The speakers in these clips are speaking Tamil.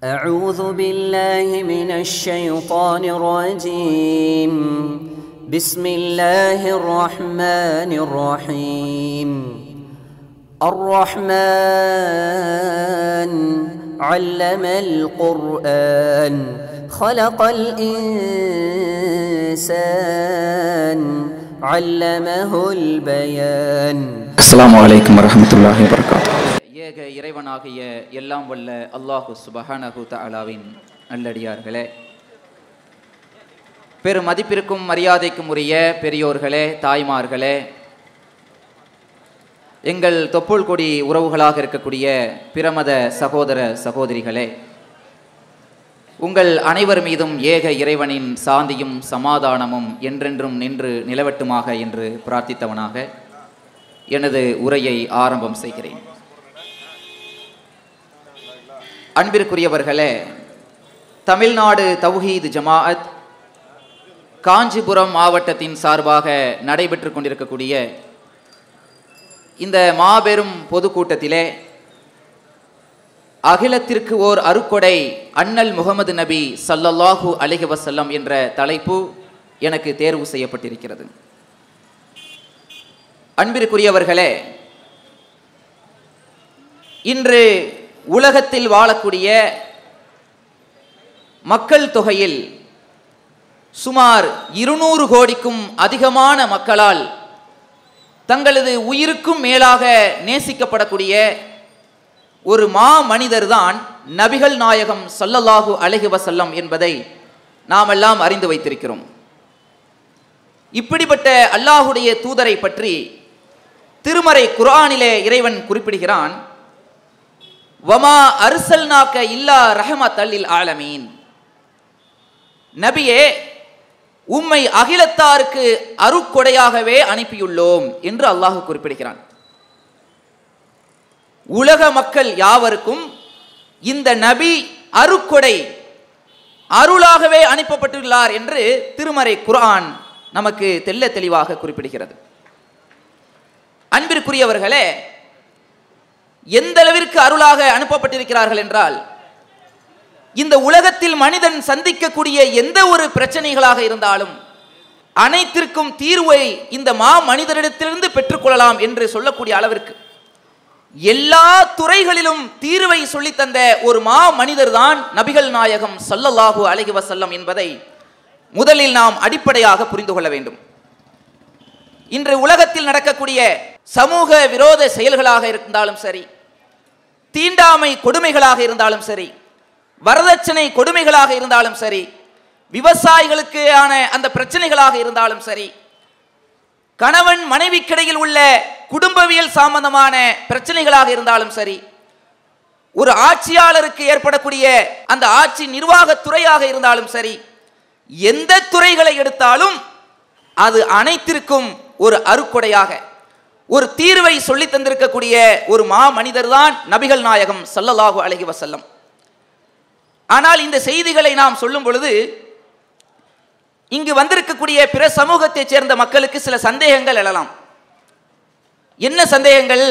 أعوذ بالله من الشيطان الرجيم بسم الله الرحمن الرحيم الرحمن علم القرآن خلق الإنسان علمه البيان அஸ்ஸலாமு அலைக்கும் வரஹ்மத்துல்லாஹி வபரகாத்து ஏக இறைவனாகிய எல்லாம் வல்ல அல்லாஹு சுபஹானஹு தஆலாவின் நல்லடியார்களே பெரும் மதிப்பிற்கும் மரியாதைக்கும் உரிய பெரியோர்களே தாய்மார்களே எங்கள் தொப்புள் கொடி உறவுகளாக இருக்கக்கூடிய பிரமத சகோதர சகோதரிகளே உங்கள் அனைவர் மீதும் ஏக இறைவனின் சாந்தியும் சமாதானமும் என்றென்றும் நின்று நிலவட்டுமாக என்று பிரார்த்தித்தவனாக எனது உரையை ஆரம்பம் செய்கிறேன் அன்பிற்குரியவர்களே தமிழ்நாடு தௌஹீத் ஜமாஅத் காஞ்சிபுரம் மாவட்டத்தின் சார்பாக நடைபெற்று கொண்டிருக்கக்கூடிய இந்த மாபெரும் பொதுக்கூட்டத்திலே அகிலத்திற்கு ஓர் அருக்கொடை அண்ணல் முகமது நபி ஸல்லல்லாஹு அலைஹி வஸல்லம் என்ற தலைப்பு எனக்கு தேர்வு செய்யப்பட்டிருக்கிறது அன்பிற்குரியவர்களே இன்று உலகத்தில் வாழக்கூடிய மக்கள் தொகையில் சுமார் இருநூறு கோடிக்கும் அதிகமான மக்களால் தங்களது உயிருக்கும் மேலாக நேசிக்கப்படக்கூடிய ஒரு மா மனிதர்தான் நபிகள் நாயகம் ஸல்லல்லாஹு அலைஹி வஸல்லம் என்பதை நாமெல்லாம் அறிந்து வைத்திருக்கிறோம் இப்படிப்பட்ட அல்லாஹுடைய தூதரை பற்றி திருமறை குர்ஆனிலே இறைவன் குறிப்பிடுகிறான் வமா அர்சல்நாக்க இல்லா ரஹமத் அல்லில் ஆலமீன் நபியே உம்மை அகிலத்தாருக்கு அருக்கொடையாகவே அனுப்பியுள்ளோம் என்று அல்லாஹ் குறிப்பிடுகிறான் உலக மக்கள் யாவருக்கும் இந்த நபி அருக்கொடை அருளாகவே அனுப்பப்பட்டுள்ளார் என்று திருமறை குர்ஆன் நமக்கு தெல்ல தெளிவாக குறிப்பிடுகிறது அன்பிற்குரியவர்களே எந்த அளவிற்கு அருளாக அனுப்பப்பட்டிருக்கிறார்கள் என்றால் இந்த உலகத்தில் மனிதன் சந்திக்கக்கூடிய எந்த ஒரு பிரச்சனைகளாக இருந்தாலும் அனைத்திற்கும் தீர்வை இந்த மா மனிதனிடத்திலிருந்து பெற்றுக்கொள்ளலாம் என்று சொல்லக்கூடிய அளவிற்கு எல்லா துறைகளிலும் தீர்வை சொல்லித்தந்த ஒரு மா மனிதர் தான் நபிகள் நாயகம் ஸல்லல்லாஹு அலைஹி வஸல்லம் என்பதை முதலில் நாம் அடிப்படையாக புரிந்து கொள்ள வேண்டும் இன்று உலகத்தில் நடக்கக்கூடிய சமூக விரோத செயல்களாக இருந்தாலும் சரி தீண்டாமை கொடுமைகளாக இருந்தாலும் சரி வரதட்சணை கொடுமைகளாக இருந்தாலும் சரி விவசாயிகளுக்கு ஆன அந்த பிரச்சனைகளாக இருந்தாலும் சரி கணவன் மனைவிக்கிடையில் உள்ள குடும்பவியல் சம்பந்தமான பிரச்சனைகளாக இருந்தாலும் சரி ஒரு ஆட்சியாளருக்கு ஏற்படக்கூடிய அந்த ஆட்சி நிர்வாகத் துறையாக இருந்தாலும் சரி எந்த துறைகளை எடுத்தாலும் அது அனைத்திற்கும் ஒரு அருக்கொடையாக ஒரு தீர்வை சொல்லி தந்திருக்கக்கூடிய ஒரு மா மனிதர் தான் நபிகள் நாயகம் ஸல்லல்லாஹு அலைஹி வஸல்லம் ஆனால் இந்த செய்திகளை நாம் சொல்லும் பொழுது இங்கு வந்திருக்கக்கூடிய பிற சமூகத்தைச் சேர்ந்த மக்களுக்கு சில சந்தேகங்கள் எழலாம் என்ன சந்தேகங்கள்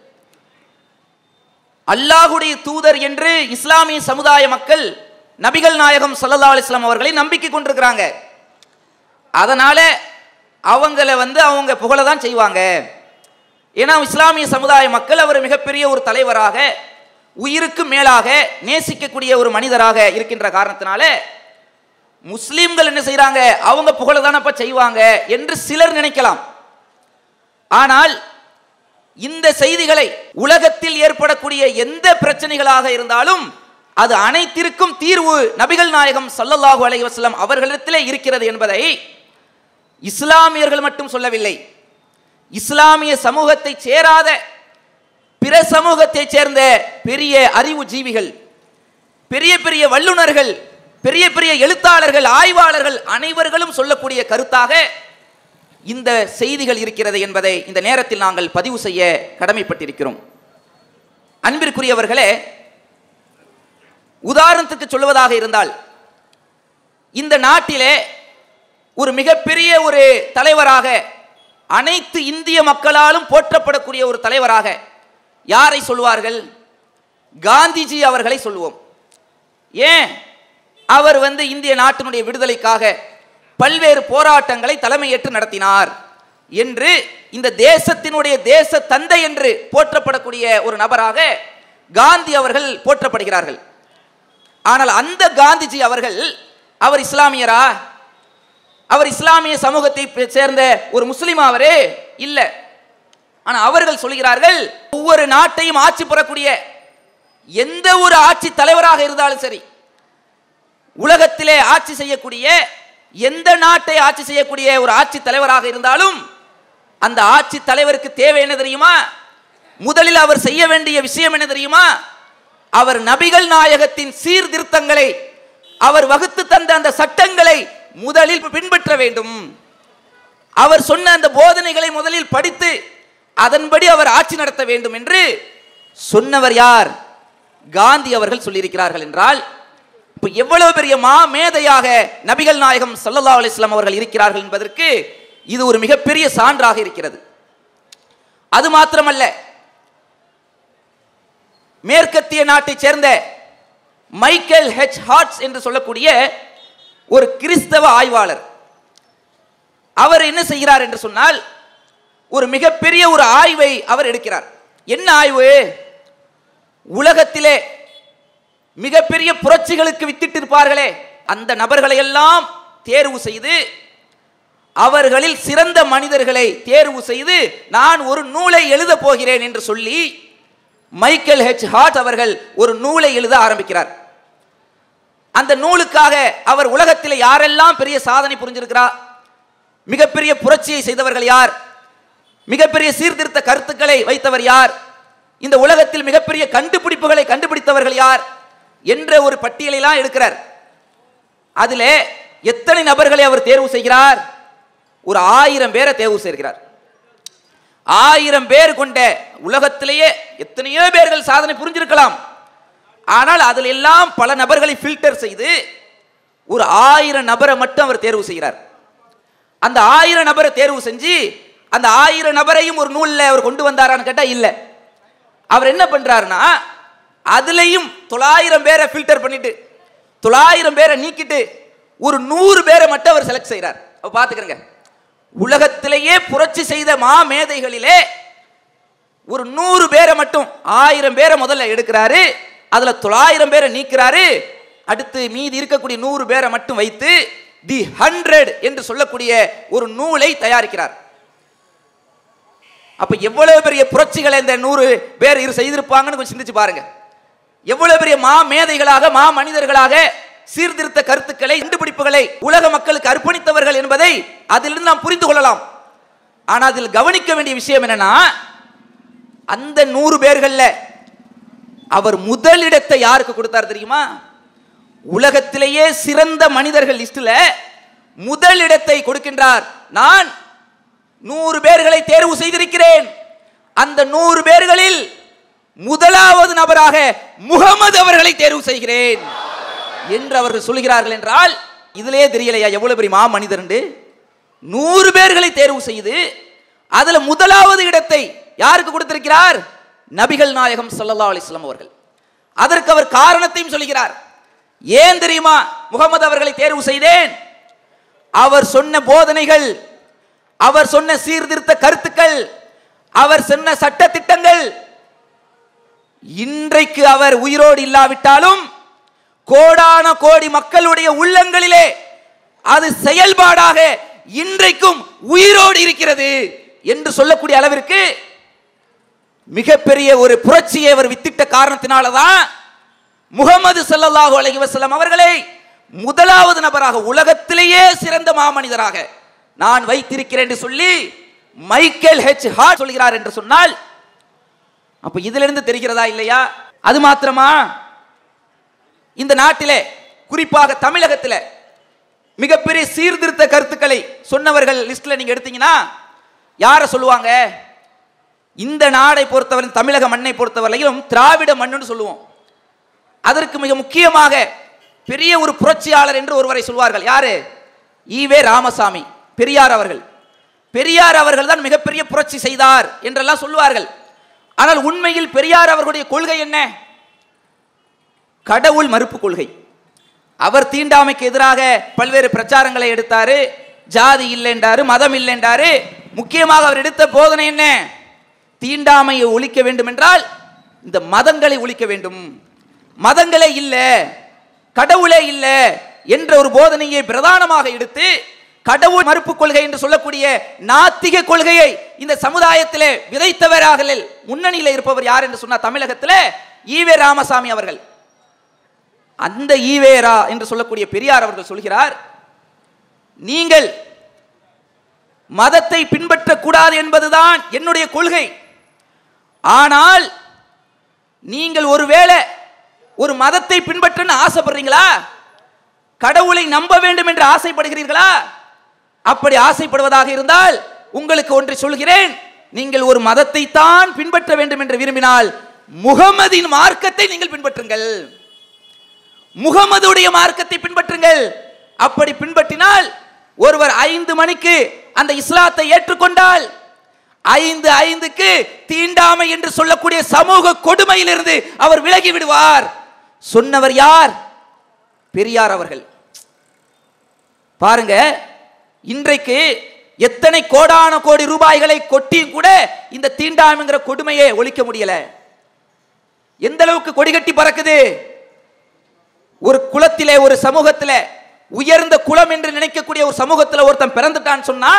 அல்லாஹுடைய தூதர் என்று இஸ்லாமிய சமுதாய மக்கள் நபிகள் நாயகம் ஸல்லல்லாஹு அலைஹி வஸல்லம் அவர்களை நம்பிக்கை கொண்டிருக்கிறாங்க அதனால அவங்கள வந்து அவங்க புகழ தான் செய்வாங்க ஏன்னா இஸ்லாமிய சமுதாய மக்கள் அவர் மிகப்பெரிய ஒரு தலைவராக உயிருக்கு மேலாக நேசிக்கக்கூடிய ஒரு மனிதராக இருக்கின்ற காரணத்தினால முஸ்லீம்கள் என்ன செய்றாங்க அவங்க புகழ தானப்ப செய்வாங்க என்று சிலர் நினைக்கலாம் ஆனால் இந்த செய்திகளை உலகத்தில் ஏற்படக்கூடிய எந்த பிரச்சனைகளாக இருந்தாலும் அது அனைத்திற்கும் தீர்வு நபிகள் நாயகம் ஸல்லல்லாஹு அலைஹி வஸல்லம் அவர்களிடத்திலே இருக்கிறது என்பதை இஸ்லாமியர்கள் மட்டும் சொல்லவில்லை இஸ்லாமிய சமூகத்தை சேராத பிற சமூகத்தைச் சேர்ந்த பெரிய அறிவு ஜீவிகள் பெரிய பெரிய வல்லுனர்கள் பெரிய பெரிய எழுத்தாளர்கள் ஆய்வாளர்கள் அனைவர்களும் சொல்லக்கூடிய கருத்தாக இந்த செய்திகள் இருக்கிறது என்பதை இந்த நேரத்தில் நாங்கள் பதிவு செய்ய கடமைப்பட்டிருக்கிறோம் அன்பிற்குரியவர்களே உதாரணத்துக்கு சொல்வதாக இருந்தால் இந்த நாட்டிலே ஒரு மிகப்பெரிய ஒரு தலைவராக அனைத்து இந்திய மக்களாலும் போற்றப்படக்கூடிய ஒரு தலைவராக யாரை சொல்வார்கள் காந்திஜி அவர்களை சொல்லுவோம் ஏன் அவர் வந்து இந்திய நாட்டினுடைய விடுதலைக்காக பல்வேறு போராட்டங்களை தலைமையேற்று நடத்தினார் என்று இந்த தேசத்தினுடைய தேச தந்தை என்று போற்றப்படக்கூடிய ஒரு நபராக காந்தி அவர்கள் போற்றப்படுகிறார்கள் ஆனால் அந்த காந்திஜி அவர்கள் அவர் இஸ்லாமியரா அவர் இஸ்லாமிய சமூகத்தை சேர்ந்த ஒரு முஸ்லிமா அவரே இல்ல ஆனா அவர்கள் சொல்கிறார்கள் ஒவ்வொரு நாட்டையும் ஆட்சி பெறக்கூடிய எந்த ஒரு ஆட்சி தலைவராக இருந்தாலும் சரி உலகத்திலே ஆட்சி செய்யக்கூடிய எந்த நாட்டை ஆட்சி செய்யக்கூடிய ஒரு ஆட்சி தலைவராக இருந்தாலும் அந்த ஆட்சி தலைவருக்கு தேவை என்ன தெரியுமா முதலில் அவர் செய்ய வேண்டிய விஷயம் என்ன தெரியுமா அவர் நபிகள் நாயகத்தின் சீர்திருத்தங்களை அவர் வகுத்து தந்த அந்த சட்டங்களை முதலில் பின்பற்ற வேண்டும் அவர் சொன்ன அந்த போதனைகளை முதலில் படித்து அதன்படி அவர் ஆட்சி நடத்த வேண்டும் என்று சொன்னவர் யார் காந்தி அவர்கள் சொல்லியிருக்கிறார்கள் என்றால் இப்ப எவ்வளவு பெரிய மா மேதையாக நபிகள் நாயகம் ஸல்லல்லாஹு அலைஹி வஸல்லம் அவர்கள் இருக்கிறார்கள் என்பதற்கு இது ஒரு மிகப்பெரிய சான்றாக இருக்கிறது அது மாத்திரமல்ல மேற்கத்திய நாட்டைச் சேர்ந்த மைக்கேல் ஹெச் ஹார்ட்ஸ் என்று சொல்லக்கூடிய ஒரு கிறிஸ்தவ ஆய்வாளர் அவர் என்ன செய்கிறார் என்று சொன்னால் ஒரு மிகப்பெரிய ஒரு ஆய்வை அவர் எடுக்கிறார் என்ன ஆய்வு உலகத்திலே மிகப்பெரிய புரட்சிகளுக்கு வித்திட்டு இருப்பார்களே அந்த நபர்களை எல்லாம் தேர்வு செய்து அவர்களில் சிறந்த மனிதர்களை தேர்வு செய்து நான் ஒரு நூலை எழுத போகிறேன் என்று சொல்லி மைக்கேல் ஹெச் ஹார்ட் அவர்கள் ஒரு நூலை எழுத ஆரம்பிக்கிறார் அந்த நூலுக்காக அவர் உலகத்தில் யாரெல்லாம் பெரிய சாதனை புரிஞ்சிருக்கிறா மிகப்பெரிய புரட்சியை செய்தவர்கள் யார் மிகப்பெரிய சீர்திருத்த கருத்துக்களை வைத்தவர் யார் இந்த உலகத்தில் மிகப்பெரிய கண்டுபிடிப்புகளை கண்டுபிடித்தவர்கள் யார் என்ற ஒரு பட்டியலெல்லாம் எடுக்கிறார் அதிலே எத்தனை நபர்களை அவர் தேர்வு செய்கிறார் ஒரு ஆயிரம் பேரை தேர்வு செய்கிறார் ஆயிரம் பேர் கொண்ட உலகத்திலேயே எத்தனையோ பேர்கள் சாதனை புரிஞ்சிருக்கலாம் ஆனால் அதில் எல்லாம் பல நபர்களை ஃபில்டர் செய்து ஒரு ஆயிரம் நபரை மட்டும் அவர் தேர்வு செய்கிறார் அந்த ஆயிரம் நபரை தேர்வு செஞ்சு அந்த ஆயிரம் நபரையும் ஒரு நூலில் அவர் கொண்டு வந்தாரான்னு கேட்டால் இல்லை அவர் என்ன பண்றாருன்னா அதுலேயும் தொள்ளாயிரம் பேரை ஃபில்டர் பண்ணிட்டு தொள்ளாயிரம் பேரை நீக்கிட்டு ஒரு நூறு பேரை மட்டும் அவர் செலக்ட் செய்கிறார் அப்ப பார்த்துக்கிறங்க உலகத்திலேயே புரட்சி செய்த மா மேதைகளிலே ஒரு நூறு பேரை மட்டும் ஆயிரம் பேரை முதல்ல எடுக்கிறாரு அதுல தொள்ளாயிரம் பேரை நீக்கிறாரு அடுத்து மீதி இருக்கக்கூடிய நூறு பேரை மட்டும் வைத்து தி ஹண்ட்ரட் என்று சொல்லக்கூடிய ஒரு நூலை தயாரிக்கிறார் அப்ப எவ்வளவு பெரிய புரட்சிகளை இந்த நூறு பேர் இரு செய்திருப்பாங்கன்னு கொஞ்சம் சிந்திச்சு பாருங்க எவ்வளவு பெரிய மா மேதைகளாக மா மனிதர்களாக சீர்திருத்த கருத்துக்களை கண்டுபிடிப்புகளை உலக மக்களுக்கு அர்ப்பணித்தவர்கள் என்பதை அதிலிருந்து நாம் புரிந்து கொள்ளலாம் ஆனா அதில் கவனிக்க வேண்டிய விஷயம் என்னன்னா அந்த நூறு பேர்கள்ல அவர் முதலிடத்தை யாருக்கு கொடுத்தார் தெரியுமா உலகத்திலேயே சிறந்த மனிதர்கள் லிஸ்ட்ல முதலிடத்தை கொடுக்கின்றார் நான் நூறு பேர்களை தேர்வு செய்திருக்கிறேன் அந்த நூறு பேர்களில் முதலாவது நபராக முகமது அவர்களை தேர்வு செய்கிறேன் என்று அவர்கள் சொல்கிறார்கள் என்றால் இதிலே தெரியலையா எவ்வளவு பெரிய மா மனிதர் நூறு பேர்களை தேர்வு செய்து அதுல முதலாவது இடத்தை யாருக்கு கொடுத்திருக்கிறார் நபிகள் நாயகம் ஸல்லல்லாஹு அலைஹி வஸல்லம் அவர்கள் அதற்கு அவர் காரணத்தையும் சொல்கிறார் ஏன் தெரியுமா முகமது அவர்களை தேர்வு செய்தேன் அவர் சொன்ன போதனைகள் அவர் சொன்ன சீர்திருத்த கருத்துக்கள் அவர் சொன்ன சட்ட திட்டங்கள் இன்றைக்கு அவர் உயிரோடு இல்லாவிட்டாலும் கோடான கோடி மக்களுடைய உள்ளங்களிலே அது செயல்பாடாக இன்றைக்கும் உயிரோடு இருக்கிறது என்று சொல்லக்கூடிய அளவிற்கு மிகப்பெரிய ஒரு புரட்சியை அவர் வித்திட்ட காரணத்தினாலதான் முகமது ஸல்லல்லாஹு அலைஹி வஸல்லம் அவர்களை முதலாவது நபராக உலகத்திலேயே சிறந்த மாமனிதராக நான் வைத்திருக்கிறேன் என்று சொல்லி மைக்கேல் ஹெச் ஹார்ட் சொல்கிறார் என்று சொன்னால் அப்ப இதிலிருந்து தெரிகிறதா இல்லையா அது மாத்திரமா இந்த நாட்டிலே குறிப்பாக தமிழகத்திலே மிகப்பெரிய சீர்திருத்த கருத்துக்களை சொன்னவர்கள் லிஸ்ட்ல நீங்க எடுத்தீங்கன்னா யாரை சொல்லுவாங்க இந்த நாடை பொறுத்தவரை தமிழக மண்ணை பொறுத்தவரையிலும் திராவிட மண்ணுன்னு சொல்லுவோம் அதற்கு மிக முக்கியமாக பெரிய ஒரு புரட்சியாளர் என்று ஒருவரை சொல்வார்கள் யாரு ஈவே ராமசாமி பெரியார் அவர்கள் பெரியார் அவர்கள் தான் மிகப்பெரிய புரட்சி செய்தார் என்றெல்லாம் சொல்லுவார்கள் ஆனால் உண்மையில் பெரியார் அவர்களுடைய கொள்கை என்ன கடவுள் மறுப்பு கொள்கை அவர் தீண்டாமைக்கு எதிராக பல்வேறு பிரச்சாரங்களை எடுத்தாரு ஜாதி இல்லைன்றாரு மதம் இல்லைன்றாரு முக்கியமாக அவர் எடுத்த போதனை என்ன தீண்டாமையை ஒழிக்க வேண்டும் என்றால் இந்த மதங்களை ஒழிக்க வேண்டும் மதங்களே இல்லை கடவுளே இல்லை என்ற ஒரு போதனையை பிரதானமாக எடுத்து கடவுள் மறுப்பு கொள்கை என்று சொல்லக்கூடிய நாத்திக கொள்கையை இந்த சமுதாயத்திலே விதைத்தவராக முன்னணியில் இருப்பவர் யார் என்று சொன்னார் தமிழகத்தில் ஈவே ராமசாமி அவர்கள் அந்த ஈவேரா என்று சொல்லக்கூடிய பெரியார் அவர்கள் சொல்கிறார் நீங்கள் மதத்தை பின்பற்றக்கூடாது என்பதுதான் என்னுடைய கொள்கை ஆனால் நீங்கள் ஒருவேளை ஒரு மதத்தை பின்பற்றன்னு ஆசைப்படுறீங்களா கடவுளை நம்ப வேண்டும் என்று ஆசைப்படுகிறீர்களா அப்படி ஆசைப்படுவதாக இருந்தால் உங்களுக்கு ஒன்று சொல்கிறேன் நீங்கள் ஒரு மதத்தை தான் பின்பற்ற வேண்டும் என்று விரும்பினால் முகமதின் மார்க்கத்தை நீங்கள் பின்பற்றுங்கள் முகமதுடைய மார்க்கத்தை பின்பற்றுங்கள் அப்படி பின்பற்றினால் ஒருவர் ஐந்து மணிக்கு அந்த இஸ்லாத்தை ஏற்றுக்கொண்டால் ஐந்து ஐந்துக்கு தீண்டாமை என்று சொல்லக்கூடிய சமூக கொடுமையிலிருந்து அவர் விலகி விடுவார் சொன்னவர் யார் பெரியார் அவர்கள் பாருங்க இன்றைக்கு எத்தனை கோடான கோடி ரூபாய்களை கொட்டியும் கூட இந்த தீண்டாமைங்கிற கொடுமையை ஒழிக்க முடியல எந்த அளவுக்கு கொடிகட்டி பறக்குது ஒரு குலத்திலே ஒரு சமூகத்திலே உயர்ந்த குலம் என்று நினைக்கக்கூடிய ஒரு சமூகத்தில் ஒருத்தன் பிறந்துட்டான்னு சொன்னா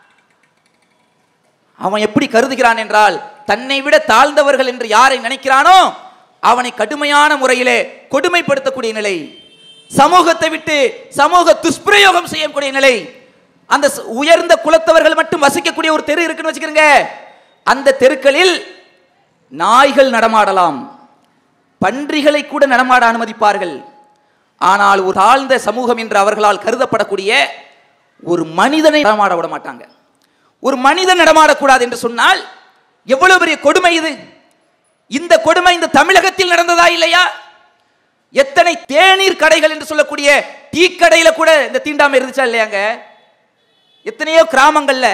அவன் எப்படி கருதுகிறான் என்றால் தன்னை விட தாழ்ந்தவர்கள் என்று யாரை நினைக்கிறானோ அவனை கடுமையான முறையிலே கொடுமைப்படுத்தக்கூடிய நிலை சமூகத்தை விட்டு சமூக துஷ்பிரயோகம் செய்யக்கூடிய நிலை அந்த ச- உயர்ந்த குலத்தவர்கள் மட்டும் வசிக்கக்கூடிய ஒரு தெரு இருக்குன்னு வச்சுக்கிறீங்க அந்த தெருக்களில் நாய்கள் நடமாடலாம் பன்றிகளை கூட நடமாட அனுமதிப்பார்கள் ஆனால் ஒரு தாழ்ந்த சமூகம் என்று அவர்களால் கருதப்படக்கூடிய ஒரு மனிதனை நடமாட விட மாட்டாங்க ஒரு மனிதன் நடமாடக்கூடாது என்று சொன்னால் எவ்வளவு பெரிய கொடுமை இது இந்த கொடுமை இந்த தமிழகத்தில் நடந்ததா இல்லையா எத்தனை தேநீர் கடைகள் என்று சொல்லக்கூடிய டீ கடையில கூட இந்த தீண்டாமை இருந்துச்சா இல்லையாங்க எத்தனையோ கிராமங்கள்ல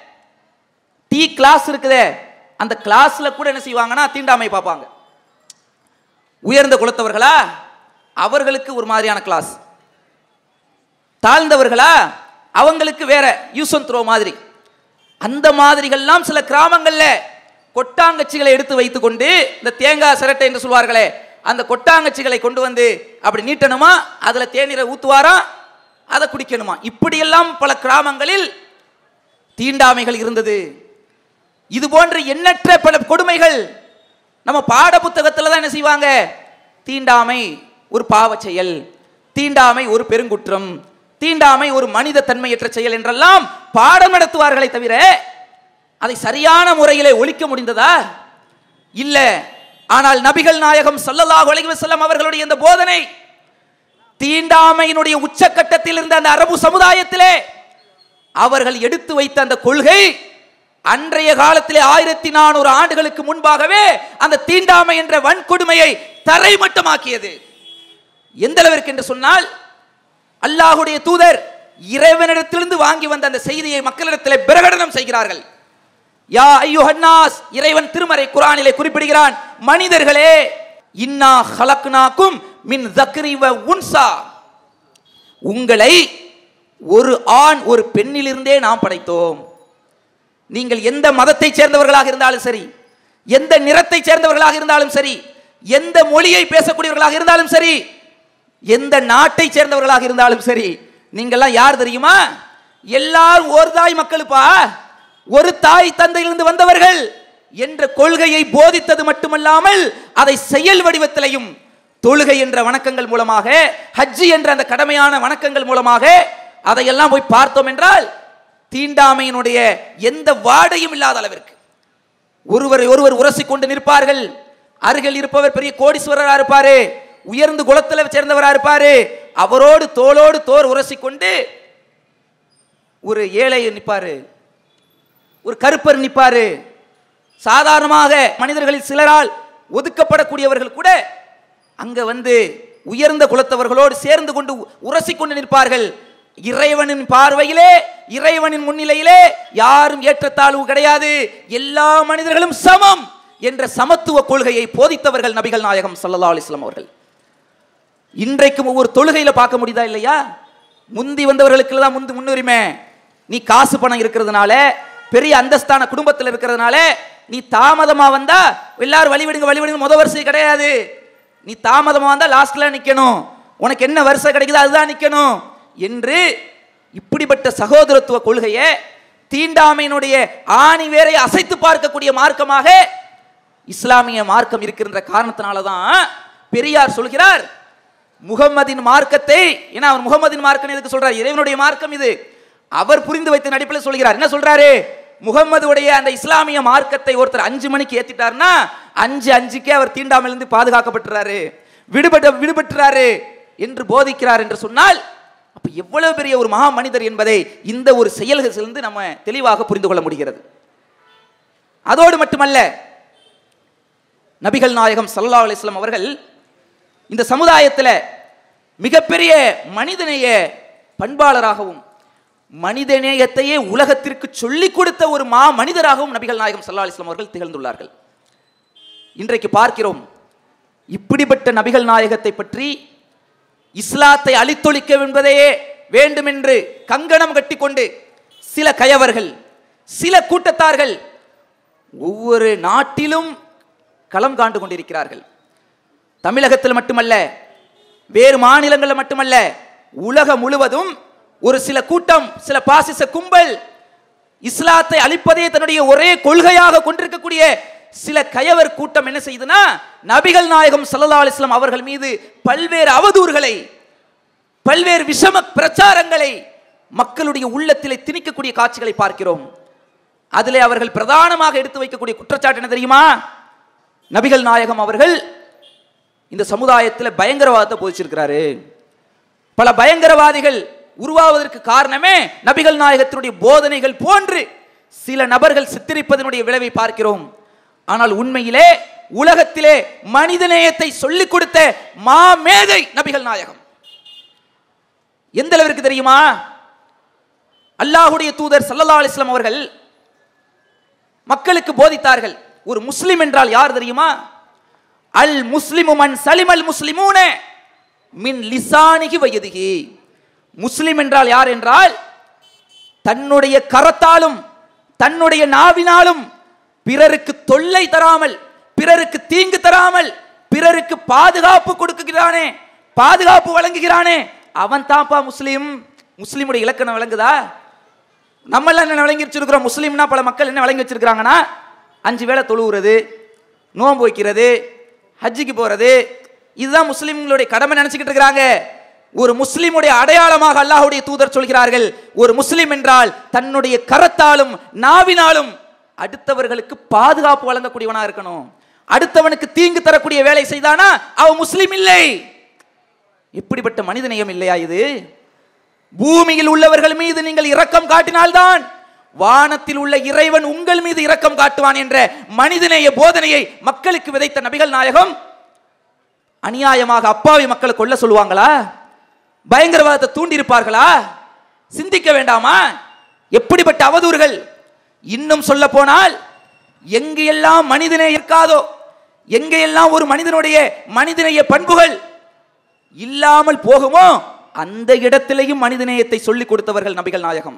டீ கிளாஸ் இருக்குதே அந்த கிளாஸ்ல கூட என்ன செய்வாங்கன்னா தீண்டாமை பார்ப்பாங்க உயர்ந்த குலத்தவர்களா அவர்களுக்கு ஒரு மாதிரியான கிளாஸ் தாழ்ந்தவர்களா அவங்களுக்கு வேற யூஸ் அண்ட் த்ரோ மாதிரி அந்த மாதிரிகள்லாம் சில கிராமங்கள்ல கொட்டாங்கச்சிகளை எடுத்து வைத்துக்கொண்டு இந்த தேங்காய் சிரட்டை என்று சொல்வார்களே அந்த கொட்டாங்கச்சிகளை கொண்டு வந்து அப்படி நீட்டணுமா அதுல தேநீரை ஊத்துவாராம் அதை குடிக்கணுமா இப்படியெல்லாம் பல கிராமங்களில் தீண்டாமைகள் இருந்தது இது போன்ற எண்ணற்ற பல கொடுமைகள் நம்ம பாட புத்தகத்தில் தான் என்ன செய்வாங்க தீண்டாமை ஒரு பாவச் செயல் தீண்டாமை ஒரு பெருங்குற்றம் தீண்டாமை ஒரு மனித தன்மையற்ற செயல் என்றெல்லாம் பாடம் நடத்துவார்களே தவிர அதை சரியான முறையிலே ஒழிக்க முடிந்ததா இல்ல ஆனால் நபிகள் நாயகம் ஸல்லல்லாஹு அலைஹி வஸல்லம் அவர்களுடைய இந்த போதனை தீண்டாமையினுடைய உச்சக்கட்டத்தில் இருந்த அந்த அரபு சமுதாயத்திலே அவர்கள் எடுத்து வைத்த அந்த கொள்கை அன்றைய காலத்திலே ஆயிரத்தி நானூறு ஆண்டுகளுக்கு முன்பாகவே அந்த தீண்டாமை என்ற வன்கொடுமையை தரைமட்டமாக்கியது எந்த அளவிற்கு என்று சொன்னால் அல்லாஹுடைய தூதர் இறைவனிடத்திலிருந்து வாங்கி வந்த அந்த செய்தியை மக்களிடத்திலே பிரகடனம் செய்கிறார்கள் யா ஐயுஹன்னாஸ் இறைவன் திருமறை குரானிலே குறிப்பிடுகிறான் மனிதர்களே இன்னா ஹலக்னாக்கும் மின் தக்ரி வ உன்சா உங்களை ஒரு ஆண் ஒரு பெண்ணிலிருந்தே நாம் படைத்தோம் நீங்கள் எந்த மதத்தை சேர்ந்தவர்களாக இருந்தாலும் சரி எந்த நிறத்தை சேர்ந்தவர்களாக இருந்தாலும் சரி எந்த மொழியை பேசக்கூடியவர்களாக இருந்தாலும் சரி எந்த நாட்டை சேர்ந்தவர்களாக இருந்தாலும் சரி நீங்கள்லாம் யார் தெரியுமா எல்லாரும் ஒரு தாய் மக்களுப்பா ஒரு தாய் தந்தையிலிருந்து வந்தவர்கள் என்ற கொள்கையை போதித்தது மட்டுமல்லாமல் அதை செயல் வடிவத்திலையும் தொழுகை என்ற வணக்கங்கள் மூலமாக ஹஜ்ஜி என்ற அந்த கடமையான வணக்கங்கள் மூலமாக அதையெல்லாம் போய் பார்த்தோம் என்றால் தீண்டாமையினுடைய எந்த வாடையும் இல்லாத அளவிற்கு ஒருவரை ஒருவர் உரசி கொண்டு நிற்பார்கள் அருகில் இருப்பவர் பெரிய கோடீஸ்வரரா இருப்பாரு உயர்ந்து குலத்தில் சேர்ந்தவரா இருப்பாரு அவரோடு தோளோடு தோர் உரசி கொண்டு ஒரு ஏழை நிற்பாரு ஒரு கருப்பர் நிற்பாரு சாதாரணமாக மனிதர்களில் சிலரால் ஒதுக்கப்படக்கூடியவர்கள் கூட அங்க வந்து உயர்ந்த குலத்தவர்களோடு சேர்ந்து கொண்டு உரசி கொண்டு நிற்பார்கள் இறைவனின் பார்வையிலே இறைவனின் முன்னிலையிலே யாரும் ஏற்றத்தாழ்வு கிடையாது எல்லா மனிதர்களும் சமம் என்ற சமத்துவ கொள்கையை போதித்தவர்கள் நபிகள் நாயகம் ஸல்லல்லாஹு அலைஹி வஸல்லம் அவர்கள் இன்றைக்கும் ஒவ்வொரு தொழுகையில பார்க்க முடியுதா இல்லையா முந்தி வந்தவர்களுக்கு தான் முந்து முன்னுரிமை நீ காசு பணம் இருக்கிறதுனால பெரிய அந்தஸ்தான குடும்பத்தில் இருக்கிறதுனால நீ தாமதமா வந்தா எல்லாரும் வழிவிடுங்க வழிவிடுங்க முத வரிசை கிடையாது நீ தாமதமா வந்தா லாஸ்ட்ல நிக்கணும் உனக்கு என்ன வரிசை கிடைக்குதோ அதுதான் நிக்கணும் என்று இப்படிப்பட்ட சகோதரத்துவ கொள்கையை தீண்டாமையினுடைய ஆணி வேரை அசைத்து பார்க்கக்கூடிய மார்க்கமாக இஸ்லாமிய மார்க்கம் இருக்கின்ற காரணத்தினால தான் பெரியார் சொல்கிறார் முகம்மதின் மார்க்கத்தை ஏன்னா அவர் முகம்மதின் மார்க்கம் எதுக்கு சொல்றார் இறைவனுடைய மார்க்கம் இது அவர் புரிந்து வைத்த நடிப்பில் சொல்கிறார் என்ன சொல்றாரு முகம்மதுடைய அந்த இஸ்லாமிய மார்க்கத்தை ஒருத்தர் அஞ்சு மணிக்கு ஏத்திட்டாருன்னா அஞ்சு அஞ்சுக்கே அவர் தீண்டாமையிலிருந்து பாதுகாக்கப்பட்டுறாரு விடுபட்ட விடுபட்டுறாரு என்று போதிக்கிறார் என்று சொன்னால் அப்ப எவ்வளவு பெரிய ஒரு மகா மனிதர் என்பதை இந்த ஒரு செயல்களிலிருந்து நம்ம தெளிவாக புரிந்து கொள்ள முடிகிறது அதோடு மட்டுமல்ல நபிகள் நாயகம் ஸல்லல்லாஹு அலைஹி வஸல்லம் அவர்கள் இந்த சமுதாயத்தில் மிகப்பெரிய மனிதநேய பண்பாளராகவும் மனிதநேயத்தையே உலகத்திற்கு சொல்லிக் கொடுத்த ஒரு மா மனிதராகவும் நபிகள் நாயகம் ஸல்லல்லாஹு அலைஹி வஸல்லம் அவர்கள் திகழ்ந்துள்ளார்கள் இன்றைக்கு பார்க்கிறோம் இப்படிப்பட்ட நபிகள் நாயகத்தை பற்றி இஸ்லாத்தை அழித்தொழிக்க என்பதையே வேண்டுமென்று கங்கணம் கட்டிக்கொண்டு சில கயவர்கள் சில கூட்டத்தார்கள் ஒவ்வொரு நாட்டிலும் களம் காண்டு கொண்டிருக்கிறார்கள் தமிழகத்தில் மட்டுமல்ல வேறு மாநிலங்களில் மட்டுமல்ல உலகம் முழுவதும் ஒரு சில கூட்டம் சில பாசிச கும்பல் இஸ்லாத்தை அழிப்பதே தன்னுடைய ஒரே கொள்கையாக கொண்டிருக்கக்கூடிய சில கயவர் கூட்டம் என்ன செய்யுதுன்னா நபிகள் நாயகம் ஸல்லல்லாஹு அலைஹி வஸல்லம் அவர்கள் மீது பல்வேறு அவதூறுகளை பல்வேறு விஷம பிரச்சாரங்களை மக்களுடைய உள்ளத்திலே திணிக்கக்கூடிய காட்சிகளை பார்க்கிறோம் அதிலே அவர்கள் பிரதானமாக எடுத்து வைக்கக்கூடிய குற்றச்சாட்டு என்ன தெரியுமா நபிகள் நாயகம் அவர்கள் இந்த சமுதாயத்தில் பயங்கரவாதத்தை போதிச்சிருக்கிறாரு பல பயங்கரவாதிகள் உருவாவதற்கு காரணமே நபிகள் நாயகத்தினுடைய போதனைகள் போன்று சில நபர்கள் சித்தரிப்பதனுடைய விளைவை பார்க்கிறோம் ஆனால் உண்மையிலே உலகத்திலே மனிதநேயத்தை சொல்லிக் கொடுத்த மாமேதை நபிகள் நாயகம் எந்த அளவிற்கு தெரியுமா அல்லாஹுடைய தூதர் சல்லல்லா அலிஸ்லாம் அவர்கள் மக்களுக்கு போதித்தார்கள் ஒரு முஸ்லிம் என்றால் யார் தெரியுமா அல் முஸ்லிமு மன் சலிமல் முஸ்லிமூன மின் லிசானிகி வயதிகி முஸ்லிம் என்றால் யார் என்றால் தன்னுடைய கரத்தாலும் தன்னுடைய நாவினாலும் பிறருக்கு தொல்லை தராமல் பிறருக்கு தீங்கு தராமல் பிறருக்கு பாதுகாப்பு கொடுக்குகிறானே பாதுகாப்பு வழங்குகிறானே அவன் தான்ப்பா முஸ்லீம் முஸ்லீமுடைய இலக்கணம் விளங்குதா நம்ம எல்லாம் என்ன விளங்கி வச்சிருக்கிறோம் முஸ்லீம்னா பல மக்கள் என்ன விளங்கி வச்சிருக்கிறாங்கன்னா அஞ்சு வேளை தொழுவுறது நோன்பு வைக்கிறது ஹஜ்ஜிக்கு போறது இதுதான் முஸ்லீம்களுடைய கடமை நினைச்சுக்கிட்டு இருக்கிறாங்க ஒரு முஸ்லீமுடைய அடையாளமாக அல்லாஹ்வுடைய தூதர் சொல்கிறார்கள் ஒரு முஸ்லீம் என்றால் தன்னுடைய கரத்தாலும் நாவினாலும் அடுத்தவர்களுக்கு பாதுகாப்பு வழங்கக்கூடியவனா இருக்கணும் அடுத்தவனுக்கு தீங்கு தரக்கூடிய வேலை செய்தானா அவன் முஸ்லீம் இல்லை எப்படிப்பட்ட மனிதநேயம் இல்லையா இது பூமியில் உள்ளவர்கள் மீது நீங்கள் இரக்கம் காட்டினால்தான் வானத்தில் உள்ள இறைவன் உங்கள் மீது இரக்கம் காட்டுவான் என்ற மனிதநேய போதனையை மக்களுக்கு விதைத்த நபிகள் நாயகம் அநியாயமாக அப்பாவி மக்களை கொல்ல சொல்லுவாங்களா பயங்கரவாதத்தை தூண்டியிருப்பார்களா சிந்திக்க வேண்டாமா எப்படிப்பட்ட அவதூறுகள் இன்னும் சொல்ல போனால் எங்கெல்லாம் மனிதனே இருக்காதோ எங்கெல்லாம் ஒரு மனிதனுடைய மனிதநேய பண்புகள் இல்லாமல் போகுமோ அந்த இடத்திலேயும் மனிதநேயத்தை சொல்லிக் கொடுத்தவர்கள் நபிகள் நாயகம்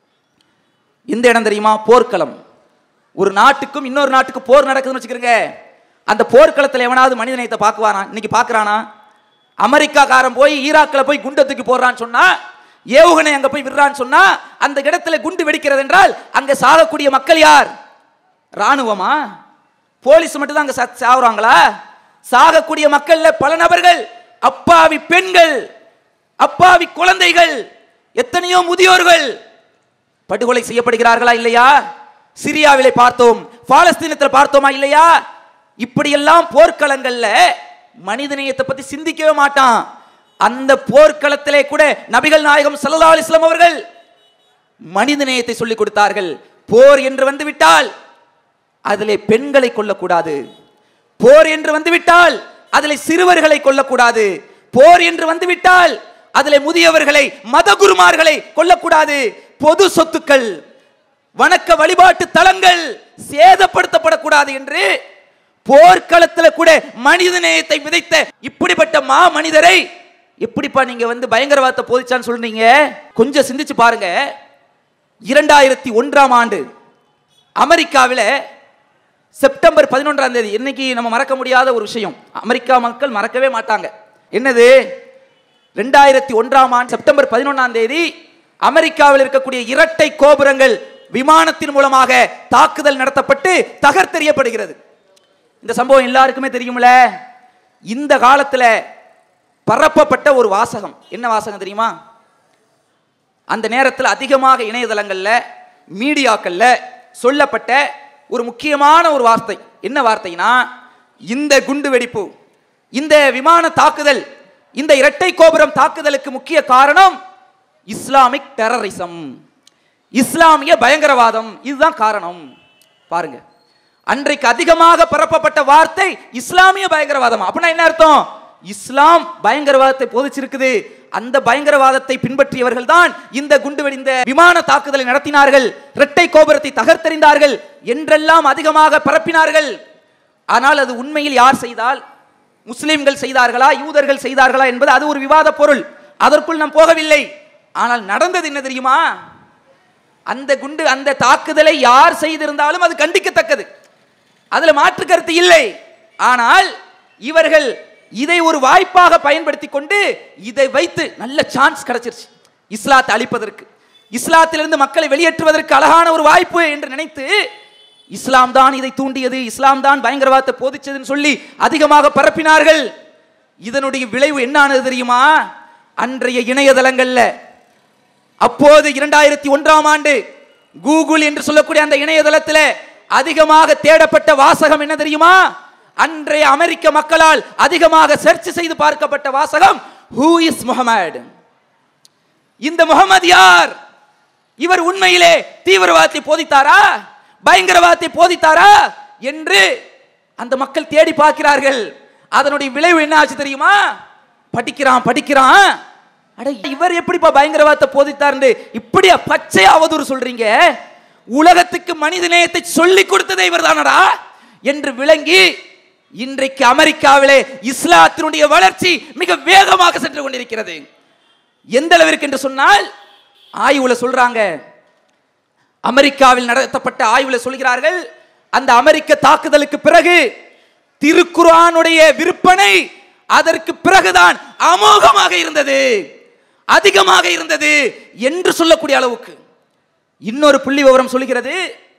எந்த இடம் தெரியுமா போர்க்களம் ஒரு நாட்டுக்கும் இன்னொரு நாட்டுக்கு போர் நடக்குதுன்னு வச்சுக்கிறீங்க அந்த போர்க்களத்தில் எவனாவது மனிதநேயத்தை பார்க்குவானா இன்னைக்கு பார்க்குறானா அமெரிக்காக்காரன் போய் ஈராக்கில் போய் குண்டை தூக்கி போடுறான்னு சொன்னா ஏவுகணை அங்க போய் விடுறான்னு சொன்னா அந்த இடத்துல குண்டு வெடிக்கிறது என்றால் அங்க சாகக்கூடிய மக்கள் யார் ராணுவமா போலீஸ் மட்டும் தான் அங்க சா- சாகுறாங்களா சாகக்கூடிய மக்கள்ல பல நபர்கள் அப்பாவி பெண்கள் அப்பாவி குழந்தைகள் எத்தனையோ முதியோர்கள் படுகொலை செய்யப்படுகிறார்களா இல்லையா சிரியாவிலே பார்த்தோம் பாலஸ்தீனத்தில் பார்த்தோமா இல்லையா இப்படியெல்லாம் போர்க்களங்கள்ல மனிதநேயத்தை பத்தி சிந்திக்கவே மாட்டான் அந்த போர்க்களத்திலே கூட நபிகள் நாயகம் ஸல்லல்லாஹு அலைஹி வஸல்லம் அவர்கள் மனிதநேயத்தை சொல்லிக் கொடுத்தார்கள் போர் என்று வந்து விட்டால் அதிலே பெண்களை கொல்லக்கூடாது போர் என்று வந்துவிட்டால் அதிலே சிறுவர்களை கொல்லக்கூடாது போர் என்று வந்துவிட்டால் அதிலே முதியவர்களை மதகுருமார்களை கொல்லக்கூடாது பொது சொத்துக்கள் வணக்க வழிபாட்டு தலங்கள் சேதப்படுத்தப்படக்கூடாது என்று போர்க்களத்துல கூட மனித நேயத்தை விதைத்த இப்படிப்பட்ட மா மனிதரை எப்படிப்பா நீங்க வந்து பயங்கரவாதத்தை போதிச்சான்னு சொல்றீங்க கொஞ்சம் சிந்திச்சு பாருங்க இரண்டாயிரத்தி ஒன்றாம் ஆண்டு அமெரிக்காவில் செப்டம்பர் பதினொன்றாம் தேதி இன்னைக்கு நம்ம மறக்க முடியாத ஒரு விஷயம் அமெரிக்கா மக்கள் மறக்கவே மாட்டாங்க என்னது ரெண்டாயிரத்தி ஒன்றாம் ஆண்டு செப்டம்பர் பதினொன்றாம் தேதி அமெரிக்காவில் இருக்கக்கூடிய இரட்டை கோபுரங்கள் விமானத்தின் மூலமாக தாக்குதல் நடத்தப்பட்டு தகர்த்தெறியப்படுகிறது இந்த சம்பவம் எல்லாருக்குமே தெரியும்ல இந்த காலத்துல பரப்பப்பட்ட ஒரு வாசகம் என்ன வாசகம் தெரியுமா அந்த நேரத்தில் அதிகமாக இணையதளங்கள்ல மீடியாக்கள்ல சொல்லப்பட்ட ஒரு முக்கியமான ஒரு வார்த்தை என்ன வார்த்தைனா இந்த குண்டு வெடிப்பு இந்த விமான தாக்குதல் இந்த இரட்டை கோபுரம் தாக்குதலுக்கு முக்கிய காரணம் இஸ்லாமிக் டெரரிசம் இஸ்லாமிய பயங்கரவாதம் இதுதான் காரணம் பாருங்க அன்றைக்கு அதிகமாக பரப்பப்பட்ட வார்த்தை இஸ்லாமிய பயங்கரவாதம் அப்படின்னா என்ன அர்த்தம் இஸ்லாம் பயங்கரவாதத்தை போதிச்சிருக்குது அந்த பயங்கரவாதத்தை பின்பற்றியவர்கள் தான் இந்த குண்டு வெடிந்த விமான தாக்குதலை நடத்தினார்கள் இரட்டை கோபுரத்தை தகர்த்தெறிந்தார்கள் என்றெல்லாம் அதிகமாக பரப்பினார்கள் ஆனால் அது உண்மையில் யார் செய்தால் முஸ்லிம்கள் செய்தார்களா யூதர்கள் செய்தார்களா என்பது அது ஒரு விவாத பொருள் அதற்குள் நாம் போகவில்லை ஆனால் நடந்தது என்ன தெரியுமா அந்த குண்டு அந்த தாக்குதலை யார் செய்திருந்தாலும் அது கண்டிக்கத்தக்கது அதுல மாற்று கருத்து இல்லை ஆனால் இவர்கள் இதை ஒரு வாய்ப்பாக பயன்படுத்தி கொண்டு இதை வைத்து நல்ல சான்ஸ் கிடைச்சிருச்சு இஸ்லாத்தை அழிப்பதற்கு இஸ்லாத்திலிருந்து மக்களை வெளியேற்றுவதற்கு அழகான ஒரு வாய்ப்பு என்று நினைத்து இஸ்லாம் தான் இதை தூண்டியது இஸ்லாம் தான் பயங்கரவாதத்தை போதிச்சதுன்னு சொல்லி அதிகமாக பரப்பினார்கள் இதனுடைய விளைவு என்ன ஆனது தெரியுமா அன்றைய இணையதளங்கள்ல அப்போது இரண்டாயிரத்தி ஒன்றாம் ஆண்டு கூகுள் என்று சொல்லக்கூடிய அந்த இணையதளத்தில் அதிகமாக தேடப்பட்ட வாசகம் என்ன தெரியுமா அன்றைய அமெரிக்க மக்களால் அதிகமாக சர்ச் செய்து பார்க்கப்பட்ட வாசகம் ஹூ இஸ் முகமது இந்த முகமது யார் இவர் உண்மையிலே தீவிரவாதத்தை போதித்தாரா பயங்கரவாதத்தை போதித்தாரா என்று அந்த மக்கள் தேடி பார்க்கிறார்கள் அதனுடைய விளைவு என்ன ஆச்சு தெரியுமா படிக்கிறான் படிக்கிறான் அட இவர் எப்படிப்பா பயங்கரவாதத்தை போதித்தார்னு இப்படியா பச்சை அவதூறு சொல்றீங்க உலகத்துக்கு மனித நேயத்தை சொல்லி கொடுத்ததே இவர் தானடா என்று விளங்கி இன்றைக்கு அமெரிக்காவிலே இஸ்லாத்தினுடைய வளர்ச்சி மிக வேகமாக சென்று கொண்டிருக்கிறது எந்த அளவிற்கு என்று சொன்னால் ஆய்வுல சொல்றாங்க அமெரிக்காவில் நடத்தப்பட்ட ஆய்வுல சொல்கிறார்கள் அந்த அமெரிக்க தாக்குதலுக்கு பிறகு திருக்குரானுடைய விற்பனை அதற்கு பிறகுதான் அமோகமாக இருந்தது அதிகமாக இருந்தது என்று சொல்லக்கூடிய அளவுக்கு இன்னொரு புள்ளி விவரம் சொல்கிறது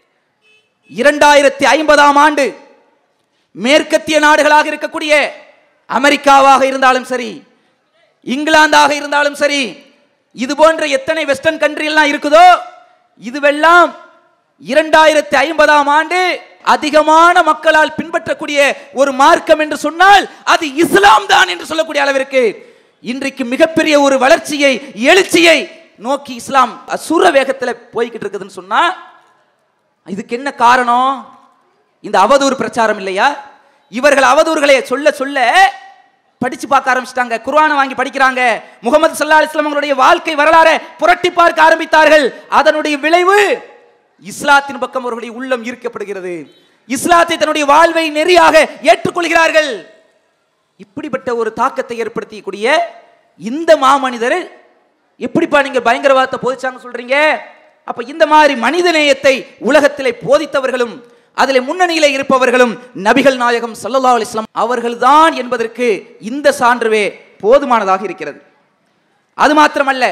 இரண்டாயிரத்தி ஐம்பதாம் ஆண்டு மேற்கத்திய நாடுகளாக இருக்கக்கூடிய அமெரிக்காவாக இருந்தாலும் சரி இங்கிலாந்தாக இருந்தாலும் சரி இது போன்ற எத்தனை வெஸ்டர்ன் கண்ட்ரி எல்லாம் இருக்குதோ இதுவெல்லாம் இரண்டாயிரத்தி ஐம்பதாம் ஆண்டு அதிகமான மக்களால் பின்பற்றக்கூடிய ஒரு மார்க்கம் என்று சொன்னால் அது இஸ்லாம் தான் என்று சொல்லக்கூடிய அளவிற்கு இன்றைக்கு மிகப்பெரிய ஒரு வளர்ச்சியை எழுச்சியை நோக்கி இஸ்லாம் அசுர வேகத்தில் போய்கிட்டு இருக்குதுன்னு சொன்னா இதுக்கு என்ன காரணம் இந்த அவதூறு பிரச்சாரம் இல்லையா இவர்கள் அவதூறுகளை சொல்ல சொல்ல படிச்சு பார்க்க ஆரம்பிச்சிட்டாங்க குர்ஆனை வாங்கி படிக்கிறாங்க முகமது சல்லா அலிஸ்லாம் அவங்களுடைய வாழ்க்கை வரலாறை புரட்டி பார்க்க ஆரம்பித்தார்கள் அதனுடைய விளைவு இஸ்லாத்தின் பக்கம் அவர்களுடைய உள்ளம் ஈர்க்கப்படுகிறது இஸ்லாத்தை தன்னுடைய வாழ்வை நெறியாக ஏற்றுக்கொள்கிறார்கள் இப்படிப்பட்ட ஒரு தாக்கத்தை ஏற்படுத்தக்கூடிய இந்த மாமனிதர் எப்படிப்பா நீங்க பயங்கரவாதத்தை போதிச்சாங்க சொல்றீங்க அப்ப இந்த மாதிரி மனித நேயத்தை உலகத்திலே போதித்தவர்களும் அதில் முன்னணியிலே இருப்பவர்களும் நபிகள் நாயகம் ஸல்லல்லாஹு அலைஹி வஸல்லம் அவர்கள்தான் என்பதற்கு இந்த சான்றுவே போதுமானதாக இருக்கிறது அது மாத்திரமல்ல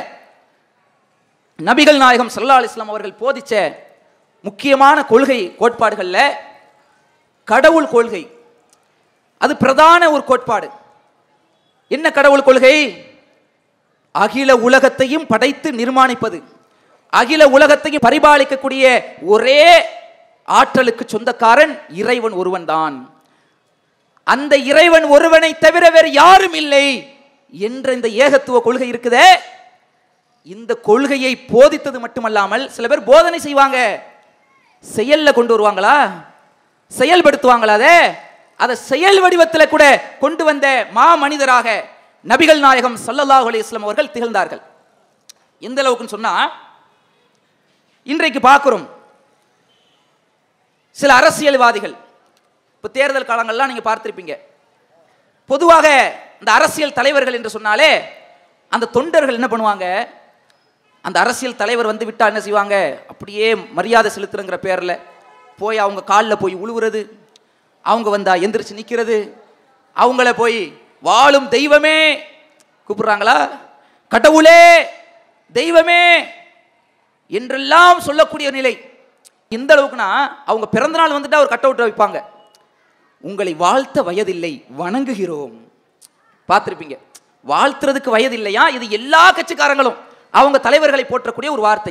நபிகள் நாயகம் ஸல்லல்லாஹு அலைஹி வஸல்லம் அவர்கள் போதிச்ச முக்கியமான கொள்கை கோட்பாடுகள்ல கடவுள் கொள்கை அது பிரதான ஒரு கோட்பாடு என்ன கடவுள் கொள்கை அகில உலகத்தையும் படைத்து நிர்மாணிப்பது அகில உலகத்தையும் பரிபாலிக்கக்கூடிய ஒரே ஆற்றலுக்கு சொந்தக்காரன் இறைவன் ஒருவன்தான் அந்த இறைவன் ஒருவனை தவிர வேறு யாரும் இல்லை என்ற இந்த ஏகத்துவ கொள்கை இருக்குதே இந்த கொள்கையை போதித்தது மட்டுமல்லாமல் சில பேர் போதனை செய்வாங்க செயல்ல கொண்டு வருவாங்களா செயல்படுத்துவாங்களா அதை அதை செயல் வடிவத்தில் கூட கொண்டு வந்த மா மனிதராக நபிகள் நாயகம் ஸல்லல்லாஹு அலைஹி வஸல்லம் அவர்கள் திகழ்ந்தார்கள் எந்த அளவுக்குன்னு சொன்னா இன்றைக்கு பார்க்கிறோம் சில அரசியல்வாதிகள் இப்போ தேர்தல் காலங்கள்லாம் நீங்க பார்த்திருப்பீங்க பொதுவாக இந்த அரசியல் தலைவர்கள் என்று சொன்னாலே அந்த தொண்டர்கள் என்ன பண்ணுவாங்க அந்த அரசியல் தலைவர் வந்து விட்டா என்ன செய்வாங்க அப்படியே மரியாதை செலுத்துறங்கிற பேர்ல போய் அவங்க காலில் போய் உழுவுறது அவங்க வந்தா எந்திரிச்சு நிற்கிறது அவங்கள போய் வாழும் தெய்வமே கூப்பிடுறாங்களா கடவுளே தெய்வமே என்றெல்லாம் சொல்லக்கூடிய நிலை எந்த அளவுக்குனா அவங்க பிறந்த நாள் வந்துட்டு அவர் கட் அவுட் வைப்பாங்க உங்களை வாழ்த்த வயதில்லை வணங்குகிறோம் பார்த்திருப்பீங்க வாழ்த்துறதுக்கு வயதில்லையா இது எல்லா கட்சிக்காரங்களும் அவங்க தலைவர்களை போற்றக்கூடிய ஒரு வார்த்தை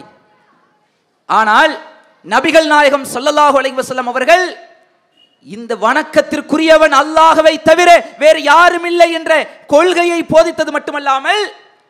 ஆனால் நபிகள் நாயகம் ஸல்லல்லாஹு அலைஹி வஸல்லம் அவர்கள் இந்த வணக்கத்திற்குரியவன் அல்லாஹ்வை தவிர வேறு யாரும் இல்லை என்ற கொள்கையை போதித்தது மட்டுமல்லாமல்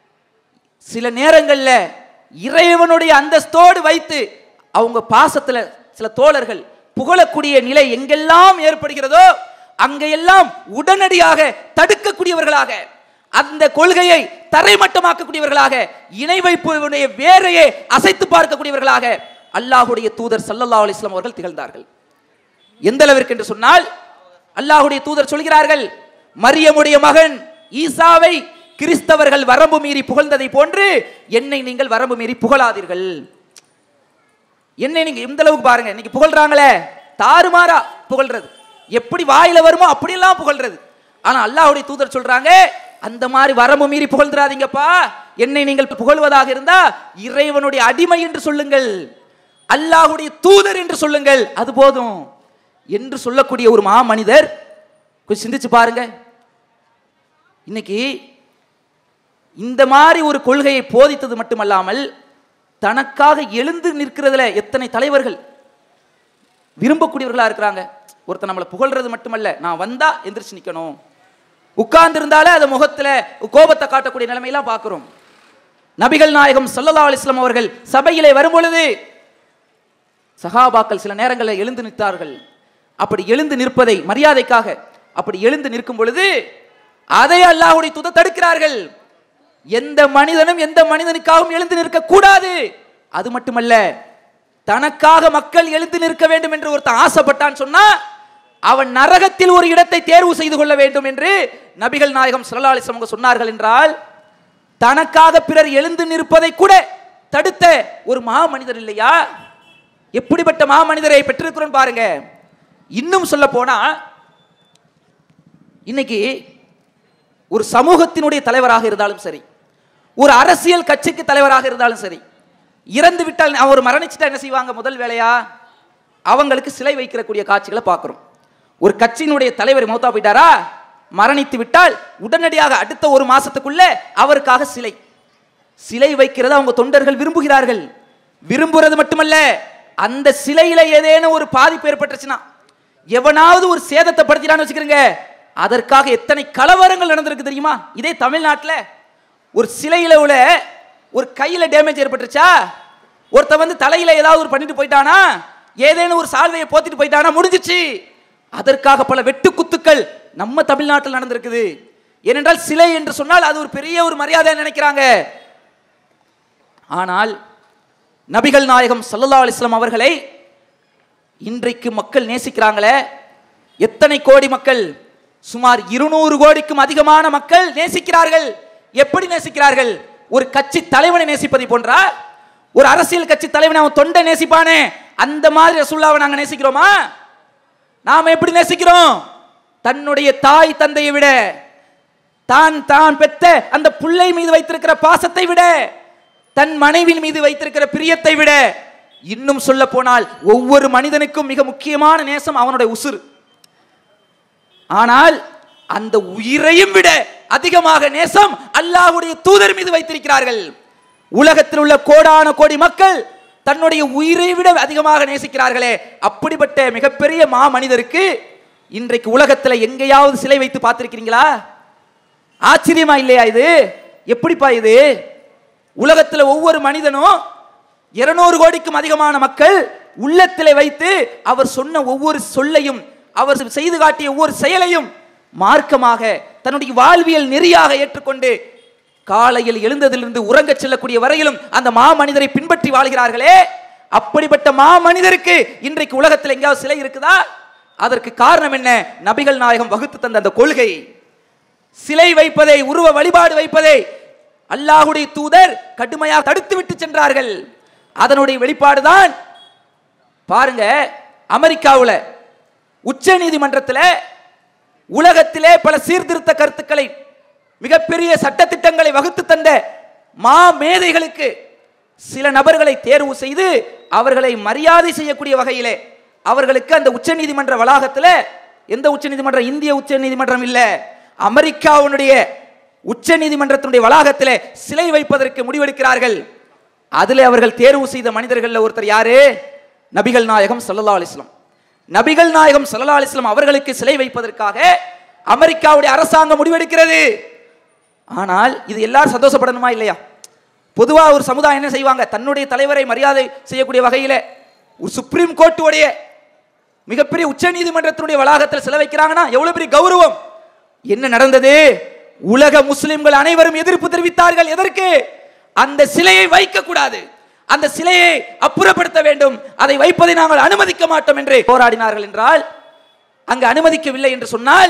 சில நேரங்கள்ல இறைவனுடைய அந்தஸ்தோடு வைத்து அவங்க பாசத்துல சில தோழர்கள் புகழக்கூடிய நிலை எங்கெல்லாம் ஏற்படுகிறதோ அங்கெல்லாம் உடனடியாக தடுக்கக்கூடியவர்களாக அந்த கொள்கையை தரைமட்டமாக்கக்கூடியவர்களாக இணை வைப்புடைய வேரையே அசைத்து பார்க்கக்கூடியவர்களாக அல்லாஹுடைய தூதர் ஸல்லல்லாஹு அலைஹி வஸல்லம் அவர்கள் திகழ்ந்தார்கள் எந்த அளவிற்கு என்று சொன்னால் அல்லாஹுடைய தூதர் சொல்கிறார்கள் மரியமுடைய மகன் ஈசாவை கிறிஸ்தவர்கள் வரம்பு மீறி புகழ்ந்ததை போன்று என்னை நீங்கள் வரம்பு மீறி புகழாதீர்கள் என்னை நீங்க எந்த அளவுக்கு பாருங்க இன்னைக்கு புகழ்றாங்களே தாறுமாறா புகழ்றது எப்படி வாயில வருமோ அப்படியெல்லாம் புகழ்றது ஆனா அல்லாஹ்வுடைய தூதர் சொல்றாங்க அந்த மாதிரி வரம்பு மீறி புகழ்ந்துராதீங்கப்பா என்னை நீங்கள் புகழ்வதாக இருந்தா இறைவனுடைய அடிமை என்று சொல்லுங்கள் அல்லாஹ்வுடைய தூதர் என்று சொல்லுங்கள் அது போதும் என்று சொல்லக்கூடிய ஒரு மாமனிதர் கொஞ்சம் சிந்திச்சு பாருங்க இன்னைக்கு இந்த மாதிரி ஒரு கொள்கையை போதித்தது மட்டுமல்லாமல் தனக்காக எழுந்து நிற்கிறதுல எத்தனை தலைவர்கள் விரும்பக்கூடியவர்களா இருக்கிறாங்க ஒருத்தர் நம்மளை புகழ்றது மட்டுமல்ல நான் வந்தா எந்திரிச்சு நிக்கணும் உட்கார்ந்து இருந்தாலே அது முகத்துல கோபத்தை காட்டக்கூடிய நிலைமையெல்லாம் பார்க்கிறோம் நபிகள் நாயகம் ஸல்லல்லாஹு அலைஹி வஸல்லம் அவர்கள் சபையிலே வரும் பொழுது சகாபாக்கள் சில நேரங்களில் எழுந்து நிற்றார்கள் அப்படி எழுந்து நிற்பதை மரியாதைக்காக அப்படி எழுந்து நிற்கும் பொழுது அதை அல்லாஹ்வுடைய துத தடுக்கிறார்கள் எந்த மனிதனும் எந்த மனிதனுக்காகவும் எழுந்து நிற்க கூடாது அது மட்டுமல்ல தனக்காக மக்கள் எழுந்து நிற்க வேண்டும் என்று ஒருத்தன் ஆசைப்பட்டான் சொன்னா அவன் நரகத்தில் ஒரு இடத்தை தேர்வு செய்து கொள்ள வேண்டும் என்று நபிகள் நாயகம் ஸல்லல்லாஹு அலைஹி வஸல்லம் அவங்க சொன்னார்கள் என்றால் தனக்காக பிறர் எழுந்து நிற்பதை கூட தடுத்த ஒரு மா மனிதர் இல்லையா எப்படிப்பட்ட மா மனிதரை பெற்றிருக்கிறோம் பாருங்க இன்னும் சொல்ல போனா இன்னைக்கு ஒரு சமூகத்தினுடைய தலைவராக இருந்தாலும் சரி ஒரு அரசியல் கட்சிக்கு தலைவராக இருந்தாலும் சரி இறந்து விட்டால் அவர் மரணிச்சுட்டா என்ன செய்வாங்க முதல் வேலையா அவங்களுக்கு சிலை வைக்கிறக்கூடிய காட்சிகளை பார்க்குறோம் ஒரு கட்சியினுடைய தலைவர் மௌத்தா போயிட்டாரா மரணித்து விட்டால் உடனடியாக அடுத்த ஒரு மாசத்துக்குள்ள அவருக்காக சிலை சிலை வைக்கிறது அவங்க தொண்டர்கள் விரும்புகிறார்கள் விரும்புறது மட்டுமல்ல அந்த சிலையில ஏதேனும் ஒரு பாதிப்பு ஏற்பட்டுச்சுன்னா எவனாவது ஒரு சேதத்தை படுத்தினான்னு வச்சுக்கிறீங்க அதற்காக எத்தனை கலவரங்கள் நடந்திருக்கு தெரியுமா இதே தமிழ்நாட்டில் ஒரு சிலையில உள்ள ஒரு கையில டேமேஜ் ஏற்பட்டுருச்சா ஒருத்தன் வந்து தலையில ஏதாவது ஒரு பண்ணிட்டு போயிட்டானா ஏதேனும் ஒரு சால்வையை போத்திட்டு போயிட்டானா முடிஞ்சிச்சு அதற்காக பல வெட்டு குத்துக்கள் நம்ம தமிழ்நாட்டில் நடந்திருக்குது ஏனென்றால் சிலை என்று சொன்னால் அது ஒரு பெரிய ஒரு மரியாதை நினைக்கிறாங்க ஆனால் நபிகள் நாயகம் ஸல்லல்லாஹு அலைஹி வஸல்லம் அவர்களை இன்றைக்கு மக்கள் நேசிக்கிறாங்களே எத்தனை கோடி மக்கள் சுமார் இருநூறு கோடிக்கும் அதிகமான மக்கள் நேசிக்கிறார்கள் எப்படி நேசிக்கிறார்கள் ஒரு கட்சி தலைவனை நேசிப்பதை போன்றா ஒரு அரசியல் கட்சி தலைவனை அவன் தொண்டை நேசிப்பானே அந்த மாதிரி ரசூல்லாவை நாங்க நேசிக்கிறோமா நாம எப்படி நேசிக்கிறோம் தன்னுடைய தாய் தந்தையை விட தான் தான் பெற்ற அந்த பிள்ளை மீது வைத்திருக்கிற பாசத்தை விட தன் மனைவின் மீது வைத்திருக்கிற பிரியத்தை விட இன்னும் சொல்ல போனால் ஒவ்வொரு மனிதனுக்கும் மிக முக்கியமான நேசம் அவனுடைய உசுறு ஆனால் அந்த உயிரையும் விட அதிகமாக நேசம் அல்லாஹ்வுடைய தூதர் மீது வைத்திருக்கிறார்கள் உலகத்தில் உள்ள கோடான கோடி மக்கள் தன்னுடைய உயிரை விட அதிகமாக நேசிக்கிறார்களே அப்படிப்பட்ட மிகப்பெரிய மா மனிதருக்கு இன்றைக்கு உலகத்தில் எங்கேயாவது சிலை வைத்து பார்த்திருக்கிறீங்களா ஆச்சரியமா இல்லையா இது எப்படிப்பா இது உலகத்துல ஒவ்வொரு மனிதனும் இருநூறு கோடிக்கும் அதிகமான மக்கள் உள்ளத்திலே வைத்து அவர் சொன்ன ஒவ்வொரு சொல்லையும் அவர் செய்து காட்டிய ஒவ்வொரு செயலையும் மார்க்கமாக தன்னுடைய வாழ்வியல் நெறியாக ஏற்றுக்கொண்டு காலையில் எழுந்ததிலிருந்து உறங்கச் செல்லக்கூடிய வரையிலும் அந்த மாமனிதரை பின்பற்றி வாழ்கிறார்களே அப்படிப்பட்ட மாமனிதருக்கு இன்றைக்கு உலகத்தில் எங்கேயாவது சிலை இருக்குதா அதற்கு காரணம் என்ன நபிகள் நாயகம் வகுத்து தந்த அந்த கொள்கை சிலை வைப்பதை உருவ வழிபாடு வைப்பதை அல்லாஹுடைய தூதர் கடுமையாக தடுத்து விட்டு சென்றார்கள் அதனுடைய வெளிப்பாடுதான் பாருங்க அமெரிக்காவுல உச்ச நீதிமன்றத்தில் உலகத்திலே பல சீர்திருத்த கருத்துக்களை மிகப்பெரிய சட்டத்திட்டங்களை வகுத்து தந்த மா மேதைகளுக்கு சில நபர்களை தேர்வு செய்து அவர்களை மரியாதை செய்யக்கூடிய வகையிலே அவர்களுக்கு அந்த உச்ச நீதிமன்ற வளாகத்தில் எந்த உச்ச நீதிமன்றம் இந்திய உச்ச நீதிமன்றம் இல்ல அமெரிக்காவுடைய உச்ச நீதிமன்றத்தினுடைய வளாகத்தில் சிலை வைப்பதற்கு முடிவெடுக்கிறார்கள் அதில் அவர்கள் தேர்வு செய்த மனிதர்கள்ல ஒருத்தர் யாரு நபிகள் நாயகம் ஸல்லல்லாஹு அலைஹி வஸல்லம் நபிகள் நாயகம் ஸல்லல்லாஹு அலைஹி வஸல்லம் அவர்களுக்கு சிலை வைப்பதற்காக அமெரிக்காவுடைய அரசாங்கம் முடிவெடுக்கிறது ஆனால் இது எல்லாரும் சந்தோஷப்படணுமா இல்லையா பொதுவா ஒரு சமுதாயம் என்ன செய்வாங்க தன்னுடைய தலைவரை மரியாதை செய்யக்கூடிய வகையில ஒரு சுப்ரீம் கோர்ட்டுடைய மிகப்பெரிய உச்ச நீதிமன்றத்தினுடைய வளாகத்தில் சிலை வைக்கிறாங்கன்னா எவ்வளவு பெரிய கௌரவம் என்ன நடந்தது உலக முஸ்லிம்கள் அனைவரும் எதிர்ப்பு தெரிவித்தார்கள் எதற்கு அந்த சிலையை வைக்க கூடாது அந்த சிலையை அப்புறப்படுத்த வேண்டும் அதை வைப்பதை நாங்கள் அனுமதிக்க மாட்டோம் என்று போராடினார்கள் என்றால் அங்கு அனுமதிக்கவில்லை என்று சொன்னால்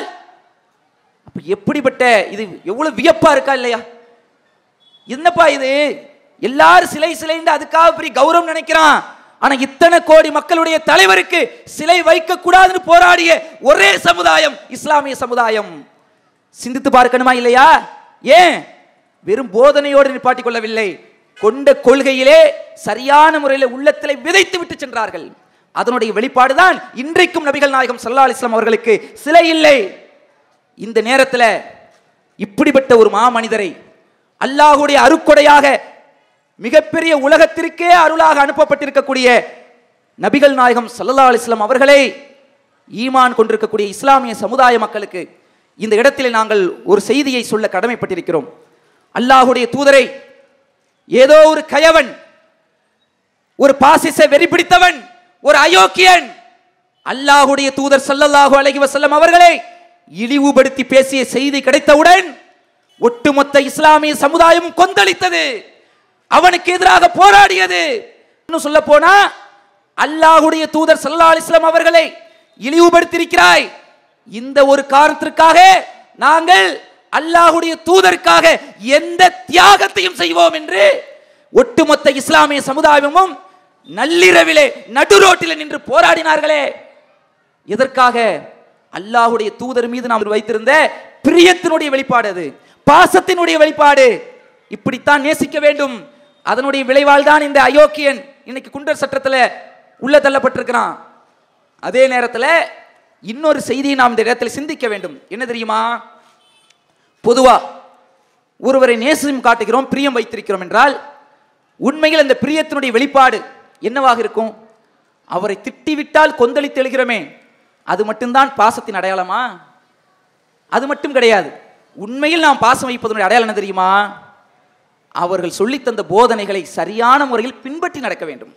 அப்ப எப்படிப்பட்ட இது எவ்வளவு வியப்பா இருக்கா இல்லையா என்னப்பா இது எல்லாரும் சிலை சிலைன்னு அதுக்காக பெரிய கௌரவம் நினைக்கிறான் ஆனா இத்தனை கோடி மக்களுடைய தலைவருக்கு சிலை வைக்க கூடாதுன்னு போராடிய ஒரே சமுதாயம் இஸ்லாமிய சமுதாயம் சிந்தித்து பார்க்கணுமா இல்லையா ஏன் வெறும் போதனையோடு நிப்பாட்டிக் கொள்ளவில்லை கொண்ட கொள்கையிலே சரியான முறையில் உள்ளத்திலே விதைத்து விட்டு சென்றார்கள் அதனுடைய வெளிப்பாடுதான் இன்றைக்கும் நபிகள் நாயகம் ஸல்லல்லாஹு அலைஹி வஸல்லம் அவர்களுக்கு சிலை இல்லை இந்த நேரத்தில் இப்படிப்பட்ட ஒரு மாமனிதரை அல்லாஹுடைய அருக்கொடையாக மிகப்பெரிய உலகத்திற்கே அருளாக அனுப்பப்பட்டிருக்கக்கூடிய நபிகள் நாயகம் ஸல்லல்லாஹு அலைஹி வஸல்லம் அவர்களை ஈமான் கொண்டிருக்கக்கூடிய இஸ்லாமிய சமுதாய மக்களுக்கு இந்த இடத்திலே நாங்கள் ஒரு செய்தியை சொல்ல கடமைப்பட்டிருக்கிறோம் அல்லாஹுடைய தூதரை ஏதோ ஒரு கயவன் ஒரு பாசிச வெறி பிடித்தவன் ஒரு அயோக்கியன் அல்லாஹுடைய தூதர் ஸல்லல்லாஹு அலைஹி வஸல்லம் அவர்களை இழிவுபடுத்தி பேசிய செய்தி கிடைத்தவுடன் ஒட்டுமொத்த இஸ்லாமிய சமுதாயம் கொந்தளித்தது அவனுக்கு எதிராக போராடியது இன்னும் சொல்ல போனா அல்லாஹுடைய தூதர் ஸல்லல்லாஹு அலைஹி வஸல்லம் அவர்களை இழிவுபடுத்தியிருக்கிறாய் இந்த ஒரு காரணத்திற்காக நாங்கள் அல்லாஹுடைய தூதருக்காக எந்த தியாகத்தையும் செய்வோம் என்று ஒட்டுமொத்த இஸ்லாமிய சமுதாயமும் நள்ளிரவிலே நடுரோட்டில் நின்று போராடினார்களே எதற்காக அல்லாஹுடைய தூதர் மீது நாம் வைத்திருந்த பிரியத்தினுடைய வெளிப்பாடு அது பாசத்தினுடைய வெளிப்பாடு இப்படித்தான் நேசிக்க வேண்டும் அதனுடைய விளைவால் தான் இந்த அயோக்கியன் இன்னைக்கு குண்டர் சட்டத்தில் உள்ள தள்ளப்பட்டிருக்கிறான் அதே நேரத்தில் இன்னொரு செய்தியை நாம் இந்த இடத்தில் சிந்திக்க வேண்டும் என்ன தெரியுமா பொதுவா ஒருவரை நேசம் காட்டுகிறோம் பிரியம் வைத்திருக்கிறோம் என்றால் உண்மையில் அந்த பிரியத்தினுடைய வெளிப்பாடு என்னவாக இருக்கும் அவரை திட்டிவிட்டால் கொந்தளித்து எழுகிறோமே அது மட்டும்தான் பாசத்தின் அடையாளமா அது மட்டும் கிடையாது உண்மையில் நாம் பாசம் வைப்பதனுடைய அடையாளம் என்ன தெரியுமா அவர்கள் சொல்லித் தந்த போதனைகளை சரியான முறையில் பின்பற்றி நடக்க வேண்டும்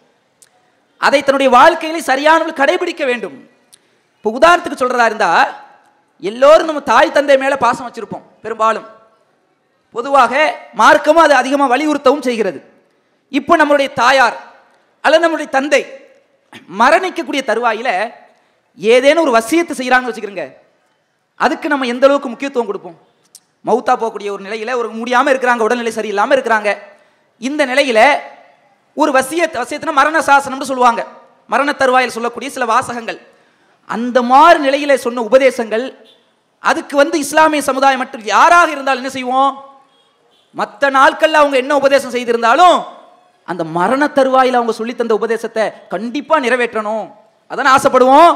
அதை தன்னுடைய வாழ்க்கையில சரியான முறையில் கடைபிடிக்க வேண்டும் இப்போ உதாரணத்துக்கு சொல்றதா இருந்தா எல்லோரும் நம்ம தாய் தந்தை மேல பாசம் வச்சிருப்போம் பெரும்பாலும் பொதுவாக மார்க்கமும் அது அதிகமாக வலியுறுத்தவும் செய்கிறது இப்போ நம்மளுடைய தாயார் அல்லது நம்மளுடைய தந்தை மரணிக்கக்கூடிய தருவாயில ஏதேனும் ஒரு வசியத்தை செய்கிறாங்கன்னு வச்சுக்கிறோங்க அதுக்கு நம்ம எந்த அளவுக்கு முக்கியத்துவம் கொடுப்போம் மௌத்தா போகக்கூடிய ஒரு நிலையில ஒரு முடியாம இருக்கிறாங்க உடல்நிலை சரியில்லாம இருக்கிறாங்க இந்த நிலையில ஒரு வசியத் வசியத்தின மரண சாசனம்னு சொல்லுவாங்க மரண தருவாயில் சொல்லக்கூடிய சில வாசகங்கள் அந்த மாதிரி நிலையில சொன்ன உபதேசங்கள் அதுக்கு வந்து இஸ்லாமிய சமுதாயம் மட்டும் யாராக இருந்தாலும் என்ன செய்வோம் மற்ற நாட்கள்ல அவங்க என்ன உபதேசம் செய்திருந்தாலும் அந்த மரண தருவாயில் அவங்க சொல்லி தந்த உபதேசத்தை கண்டிப்பா நிறைவேற்றணும் அதான ஆசைப்படுவோம்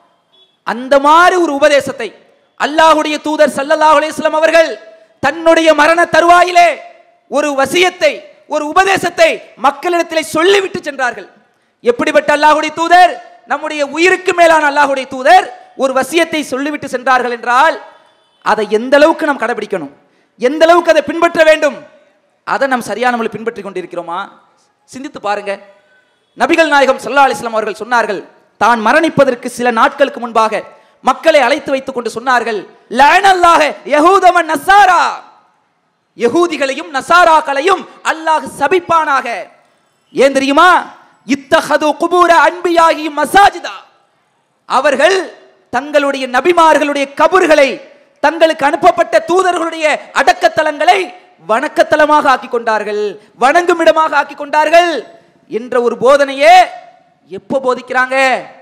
அந்த மாதிரி ஒரு உபதேசத்தை அல்லாஹுடைய தூதர் ஸல்லல்லாஹு அலைஹி வஸல்லம் அவர்கள் தன்னுடைய மரண தருவாயிலே ஒரு வசியத்தை ஒரு உபதேசத்தை மக்களிடத்திலே சொல்லிவிட்டு சென்றார்கள் எப்படிப்பட்ட அல்லாஹுடைய தூதர் நம்முடைய உயிருக்கு மேலான அல்லாஹுடைய தூதர் ஒரு வசியத்தை சொல்லிவிட்டு சென்றார்கள் என்றால் அதை எந்த அளவுக்கு நாம் கடைபிடிக்கணும் எந்த அளவுக்கு அதை பின்பற்ற வேண்டும் அதை நாம் சரியான முறையில் பின்பற்றி கொண்டிருக்கிறோமா சிந்தித்து பாருங்க நபிகள் நாயகம் ஸல்லல்லாஹு அலைஹி வஸல்லம் அவர்கள் சொன்னார்கள் தான் மரணிப்பதற்கு சில நாட்களுக்கு முன்பாக மக்களை அழைத்து வைத்துக் கொண்டு சொன்னார்கள் லஅனல்லாஹ யஹூதவன் நசாரா யகூதிகளையும் நசாராக்களையும் அல்லாஹ் சபிப்பானாக ஏன் தெரியுமா இத்தஹது குபூர அன்பியாகி மசாஜிதா அவர்கள் தங்களுடைய நபிமார்களுடைய கபறுகளை தங்களுக்கு அனுப்பப்பட்ட தூதர்களுடைய அடக்கத்தலங்களை வணக்கத்தலமாக ஆக்கி கொண்டார்கள் வணங்கும் இடமாக ஆக்கி கொண்டார்கள் என்ற ஒரு போதனையே எப்போ போதிக்கிறாங்க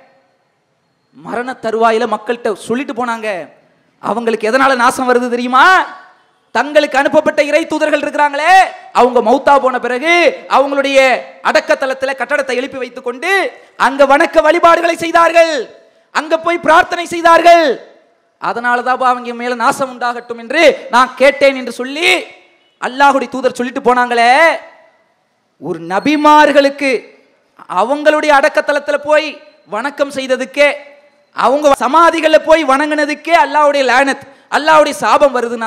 மரண தருவாயில மக்கள்கிட்ட சொல்லிட்டு போனாங்க அவங்களுக்கு எதனால நாசம் வருது தெரியுமா தங்களுக்கு அனுப்பப்பட்ட இறை தூதர்கள் இருக்கிறாங்களே அவங்க மௌத்தா போன பிறகு அவங்களுடைய அடக்கத்தலத்தில் கட்டடத்தை எழுப்பி வைத்துக் கொண்டு அங்க வணக்க வழிபாடுகளை செய்தார்கள் அங்க போய் பிரார்த்தனை செய்தார்கள் அதனால தான் அவங்க மேல நாசம் உண்டாகட்டும் என்று நான் கேட்டேன் என்று சொல்லி அல்லாஹுடைய தூதர் சொல்லிட்டு போனாங்களே ஒரு நபிமார்களுக்கு அவங்களுடைய அடக்கத்தலத்துல போய் வணக்கம் செய்ததுக்கே அவங்க சமாதிகள்ல போய் வணங்கினதுக்கே அல்லாஹ்வுடைய லானத் அல்லாஹ்வுடைய சாபம் வருதுன்னா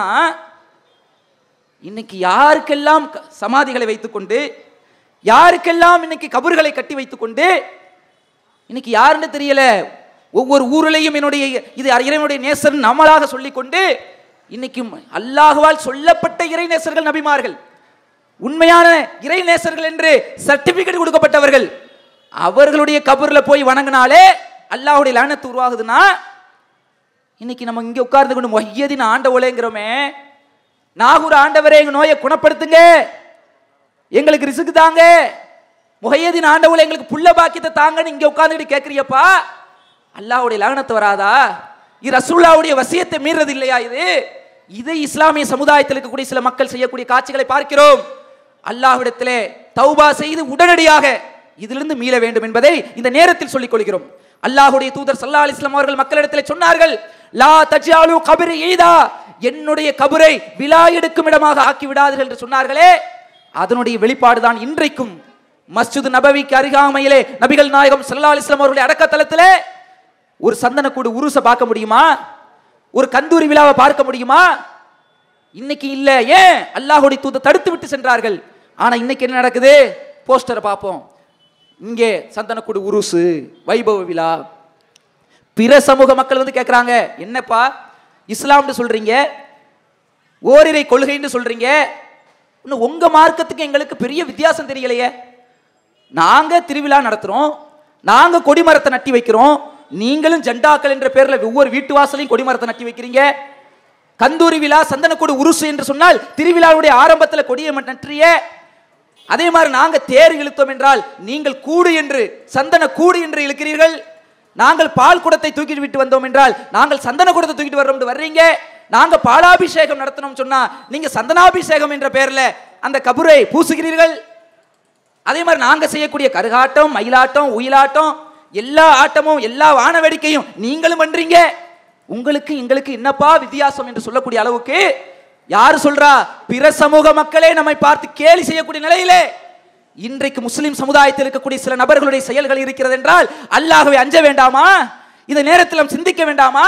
இன்னைக்கு யாருக்கெல்லாம் க- சமாதிகளை வைத்துக்கொண்டு யாருக்கெல்லாம் இன்னைக்கு கபறுகளை கட்டி வைத்துக்கொண்டு இன்னைக்கு யாருன்னு தெரியல ஒவ்வொரு ஊரிலையும் என்னுடைய இது இறைவனுடைய நேசர் நம்மளாக சொல்லிக்கொண்டு இன்னைக்கு அல்லாஹுவால் சொல்லப்பட்ட இறை நேசர்கள் நபிமார்கள் உண்மையான இறை நேசர்கள் என்று சர்டிபிகேட் கொடுக்கப்பட்டவர்கள் அவர்களுடைய கபர்ல போய் வணங்கினாலே அல்லாஹ்வுடைய லானத்து உருவாகுதுன்னா இன்னைக்கு நம்ம இங்க உட்கார்ந்து கொண்டு மொய்யதின் ஆண்டவளேங்கிறோமே நாகூர் ஆண்டவரே எங்க நோயை குணப்படுத்துங்க எங்களுக்கு ரிசுக்கு தாங்க முகையதின் ஆண்டவளே எங்களுக்கு புள்ள பாக்கியத்தை தாங்கன்னு இங்க உட்கார்ந்துட்டு கேட்கறியப்பா அல்லாஹ்வுடைய லானத்து வராதா இது ரசூல்லாவுடைய வசியத்தை மீறது இல்லையா இது இதை இஸ்லாமிய சமுதாயத்தில் இருக்கக்கூடிய சில மக்கள் செய்யக்கூடிய காட்சிகளை பார்க்கிறோம் அல்லாஹ்விடத்திலே தௌபா செய்து உடனடியாக இதிலிருந்து மீள வேண்டும் என்பதை இந்த நேரத்தில் சொல்லிக் கொள்கிறோம் அல்லாஹ்வுடைய தூதர் சல்லா அலிஸ்லாம் அவர்கள் மக்களிடத்தில் சொன்னார்கள் லா தஜ்ஜாலு கபரி ஈதா என்னுடைய கபரை விழா எடுக்கும் இடமாக ஆக்கி விடாதீர்கள் என்று சொன்னார்களே அதனுடைய வெளிப்பாடுதான் இன்றைக்கும் மஸ்ஜித் நபவிக்கு அருகாமையிலே நபிகள் நாயகம் சல்லா அலிஸ்லாம் அவர்களுடைய அடக்கத்தலத்திலே ஒரு சந்தனக்கூடு உருச பார்க்க முடியுமா ஒரு கந்தூரி விழாவை பார்க்க முடியுமா இன்னைக்கு இல்ல ஏன் அல்லாஹ்வுடைய தூத தடுத்து விட்டு சென்றார்கள் ஆனா இன்னைக்கு என்ன நடக்குது போஸ்டரை பார்ப்போம் இங்கே சந்தனக்கூடு உருசு வைபவ விழா பிற சமூக மக்கள் வந்து கேட்குறாங்க என்னப்பா இஸ்லாம்னு சொல்றீங்க ஓரிரை கொள்கைன்னு சொல்றீங்க இன்னும் உங்க மார்க்கத்துக்கு எங்களுக்கு பெரிய வித்தியாசம் தெரியலையே நாங்க திருவிழா நடத்துறோம் நாங்க கொடிமரத்தை நட்டி வைக்கிறோம் நீங்களும் ஜெண்டாக்கள் என்ற பேர்ல ஒவ்வொரு வீட்டு வாசலையும் கொடிமரத்தை நட்டி வைக்கிறீங்க கந்தூரி விழா சந்தனக்கூடு உருசு என்று சொன்னால் திருவிழாவுடைய ஆரம்பத்தில் கொடியை ம- நற்றிய அதே மாதிரி நாங்க தேர் இழுத்தோம் என்றால் நீங்கள் கூடு என்று சந்தன கூடு என்று இழுக்கிறீர்கள் நாங்கள் பால் குடத்தை தூக்கிட்டு விட்டு வந்தோம் என்றால் நாங்கள் சந்தன குடத்தை தூக்கிட்டு வர்றோம் என்று வர்றீங்க நாங்க பாலாபிஷேகம் நடத்தணும் சொன்னா நீங்க சந்தனாபிஷேகம் என்ற பெயர்ல அந்த கபுரை பூசுகிறீர்கள் அதே மாதிரி நாங்க செய்யக்கூடிய கருகாட்டம் மயிலாட்டம் உயிலாட்டம் எல்லா ஆட்டமும் எல்லா வான வேடிக்கையும் நீங்களும் பண்றீங்க உங்களுக்கு எங்களுக்கு என்னப்பா வித்தியாசம் என்று சொல்லக்கூடிய அளவுக்கு யார் சொல்றா பிற சமூக மக்களே நம்மை பார்த்து கேலி செய்யக்கூடிய நிலையிலே இன்றைக்கு முஸ்லிம் சமுதாயத்தில் இருக்கக்கூடிய சில நபர்களுடைய செயல்கள் இருக்கிறது என்றால் அல்லாஹ்வை அஞ்ச வேண்டாமா இந்த நேரத்தில் நாம் சிந்திக்க வேண்டாமா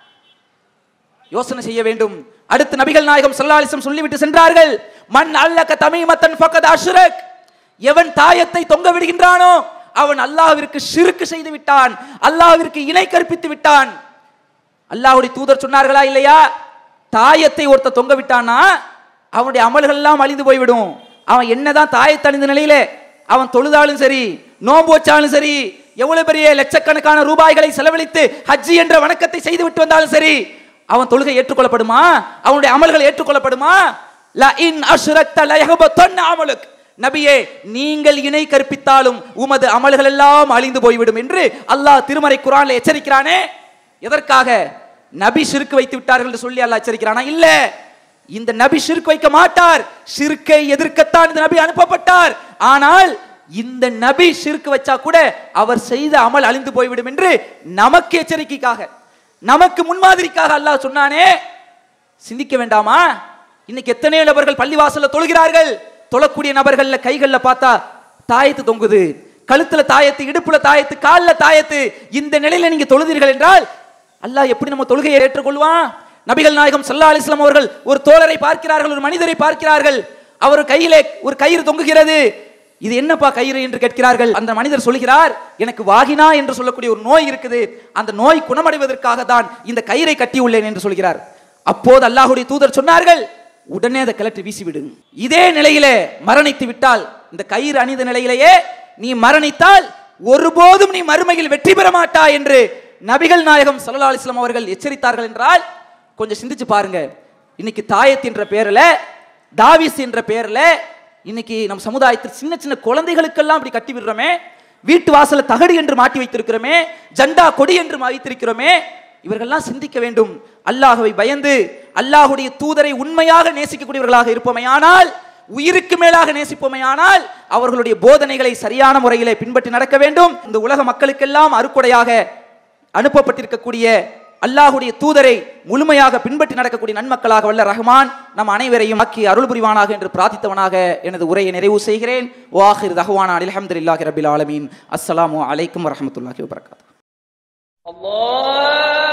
யோசனை செய்ய வேண்டும் அடுத்து நபிகள் நாயகம் ஸல்லல்லாஹு சொல்லிவிட்டு சென்றார்கள் மன் அல்லக தமீமத்தன் ஃபக்கத் அஷ்ரக் எவன் தாயத்தை தொங்க விடுகின்றானோ அவன் அல்லாஹ்விற்கு ஷிர்க் செய்து விட்டான் அல்லாஹ்விற்கு இணை கற்பித்து விட்டான் அல்லாஹ்வுடைய தூதர் சொன்னார்களா இல்லையா தாயத்தை ஒருத்த தொங்க விட்டானா அவனுடைய அமல்கள் எல்லாம் அழிந்து போய்விடும் அவன் என்னதான் தாயத்தை அணிந்த நிலையிலே அவன் தொழுதாலும் சரி நோன்பு வச்சாலும் சரி எவ்வளவு பெரிய லட்சக்கணக்கான ரூபாய்களை செலவழித்து ஹஜ்ஜி என்ற வணக்கத்தை செய்து விட்டு வந்தாலும் சரி அவன் தொழுகை ஏற்றுக்கொள்ளப்படுமா அவனுடைய அமல்கள் ஏற்றுக்கொள்ளப்படுமா ல இன் அஷ்ரக்த லயஹபத்தன் அமலுக் நபியே நீங்கள் இணை கற்பித்தாலும் உமது அமல்கள் எல்லாம் அழிந்து போய்விடும் என்று அல்லாஹ் திருமறை குரான்ல எச்சரிக்கிறானே எதற்காக நபி ஷிர்க் வைத்து விட்டார்கள் என்று சொல்லி அல்லாஹ் எச்சரிக்கிறானா இல்ல இந்த நபி ஷிர்க் வைக்க மாட்டார் ஷிர்க்கை எதிர்க்கத்தான் இந்த நபி அனுப்பப்பட்டார் ஆனால் இந்த நபி ஷிர்க் வச்சா கூட அவர் செய்த அமல் அழிந்து போய்விடும் என்று நமக்கு எச்சரிக்கைக்காக நமக்கு முன்மாதிரிக்காக அல்லாஹ் சொன்னானே சிந்திக்க வேண்டாமா இன்னைக்கு எத்தனையோ நபர்கள் பள்ளிவாசல்ல தொழுகிறார்கள் தொழக்கூடிய நபர்கள்ல கைகள்ல பார்த்தா தாயத்து தொங்குது கழுத்துல தாயத்து இடுப்புல தாயத்து கால்ல தாயத்து இந்த நிலையில நீங்க தொழுதீர்கள் என்றால் அல்லாஹ் எப்படி நம்ம தொழுகையை ஏற்றுக்கொள்வான் நபிகள் நாயகம் சல்லா அலிஸ்லாம் அவர்கள் ஒரு தோழரை பார்க்கிறார்கள் ஒரு மனிதரை பார்க்கிறார்கள் அவர் கையிலே ஒரு கயிறு தொங்குகிறது இது என்னப்பா கயிறு என்று கேட்கிறார்கள் அந்த மனிதர் சொல்கிறார் எனக்கு வாகினா என்று சொல்லக்கூடிய ஒரு நோய் இருக்குது அந்த நோய் குணமடைவதற்காக தான் இந்த கயிறை கட்டியுள்ளேன் என்று சொல்கிறார் அப்போது அல்லாஹ்வுடைய தூதர் சொன்னார்கள் உடனே அதை கிளற்றி வீசிவிடுங்க இதே நிலையிலே மரணித்து விட்டால் இந்த கயிறு அணிந்த நிலையிலேயே நீ மரணித்தால் ஒருபோதும் நீ மறுமையில் வெற்றி பெற மாட்டாய் என்று நபிகள் நாயகம் சல்லா அலிஸ்லாம் அவர்கள் எச்சரித்தார்கள் என்றால் கொஞ்சம் சிந்திச்சு பாருங்க இன்னைக்கு தாயத் என்ற பேர்ல தாவிஸ் என்ற பேர்ல இன்னைக்கு நம் சமுதாயத்தில் சின்ன சின்ன குழந்தைகளுக்கெல்லாம் இப்படி கட்டி விடுறோமே வீட்டு வாசல்ல தகடு என்று மாட்டி வைத்திருக்கிறோமே ஜண்டா கொடி என்று வைத்திருக்கிறோமே இவர்கள்லாம் சிந்திக்க வேண்டும் அல்லாஹ்வை பயந்து அல்லாஹ்வுடைய தூதரை உண்மையாக நேசிக்கக்கூடியவர்களாக இருப்போமையானால் உயிருக்கு மேலாக நேசிப்போமையானால் அவர்களுடைய போதனைகளை சரியான முறையிலே பின்பற்றி நடக்க வேண்டும் இந்த உலக மக்களுக்கெல்லாம் அருக்குடையாக அனுப்பப்பட்டிருக்கக்கூடிய அல்லாஹ்வுடைய தூதரை முழுமையாக பின்பற்றி நடக்கக்கூடிய நன்மக்களாக வல்ல ரஹ்மான் நம் அனைவரையும் ஆக்கி அருள் புரிவானாக என்று பிரார்த்தித்தவனாக எனது உரையை நிறைவு செய்கிறேன் வாஹிர் ரஹ்வானா அல்ஹம்துலில்லாஹி ரபில் ஆலமீன் அஸ்ஸலாமு அலைக்கும் வரஹ்மத்துல்லாஹி வபரகாத்துஹு الله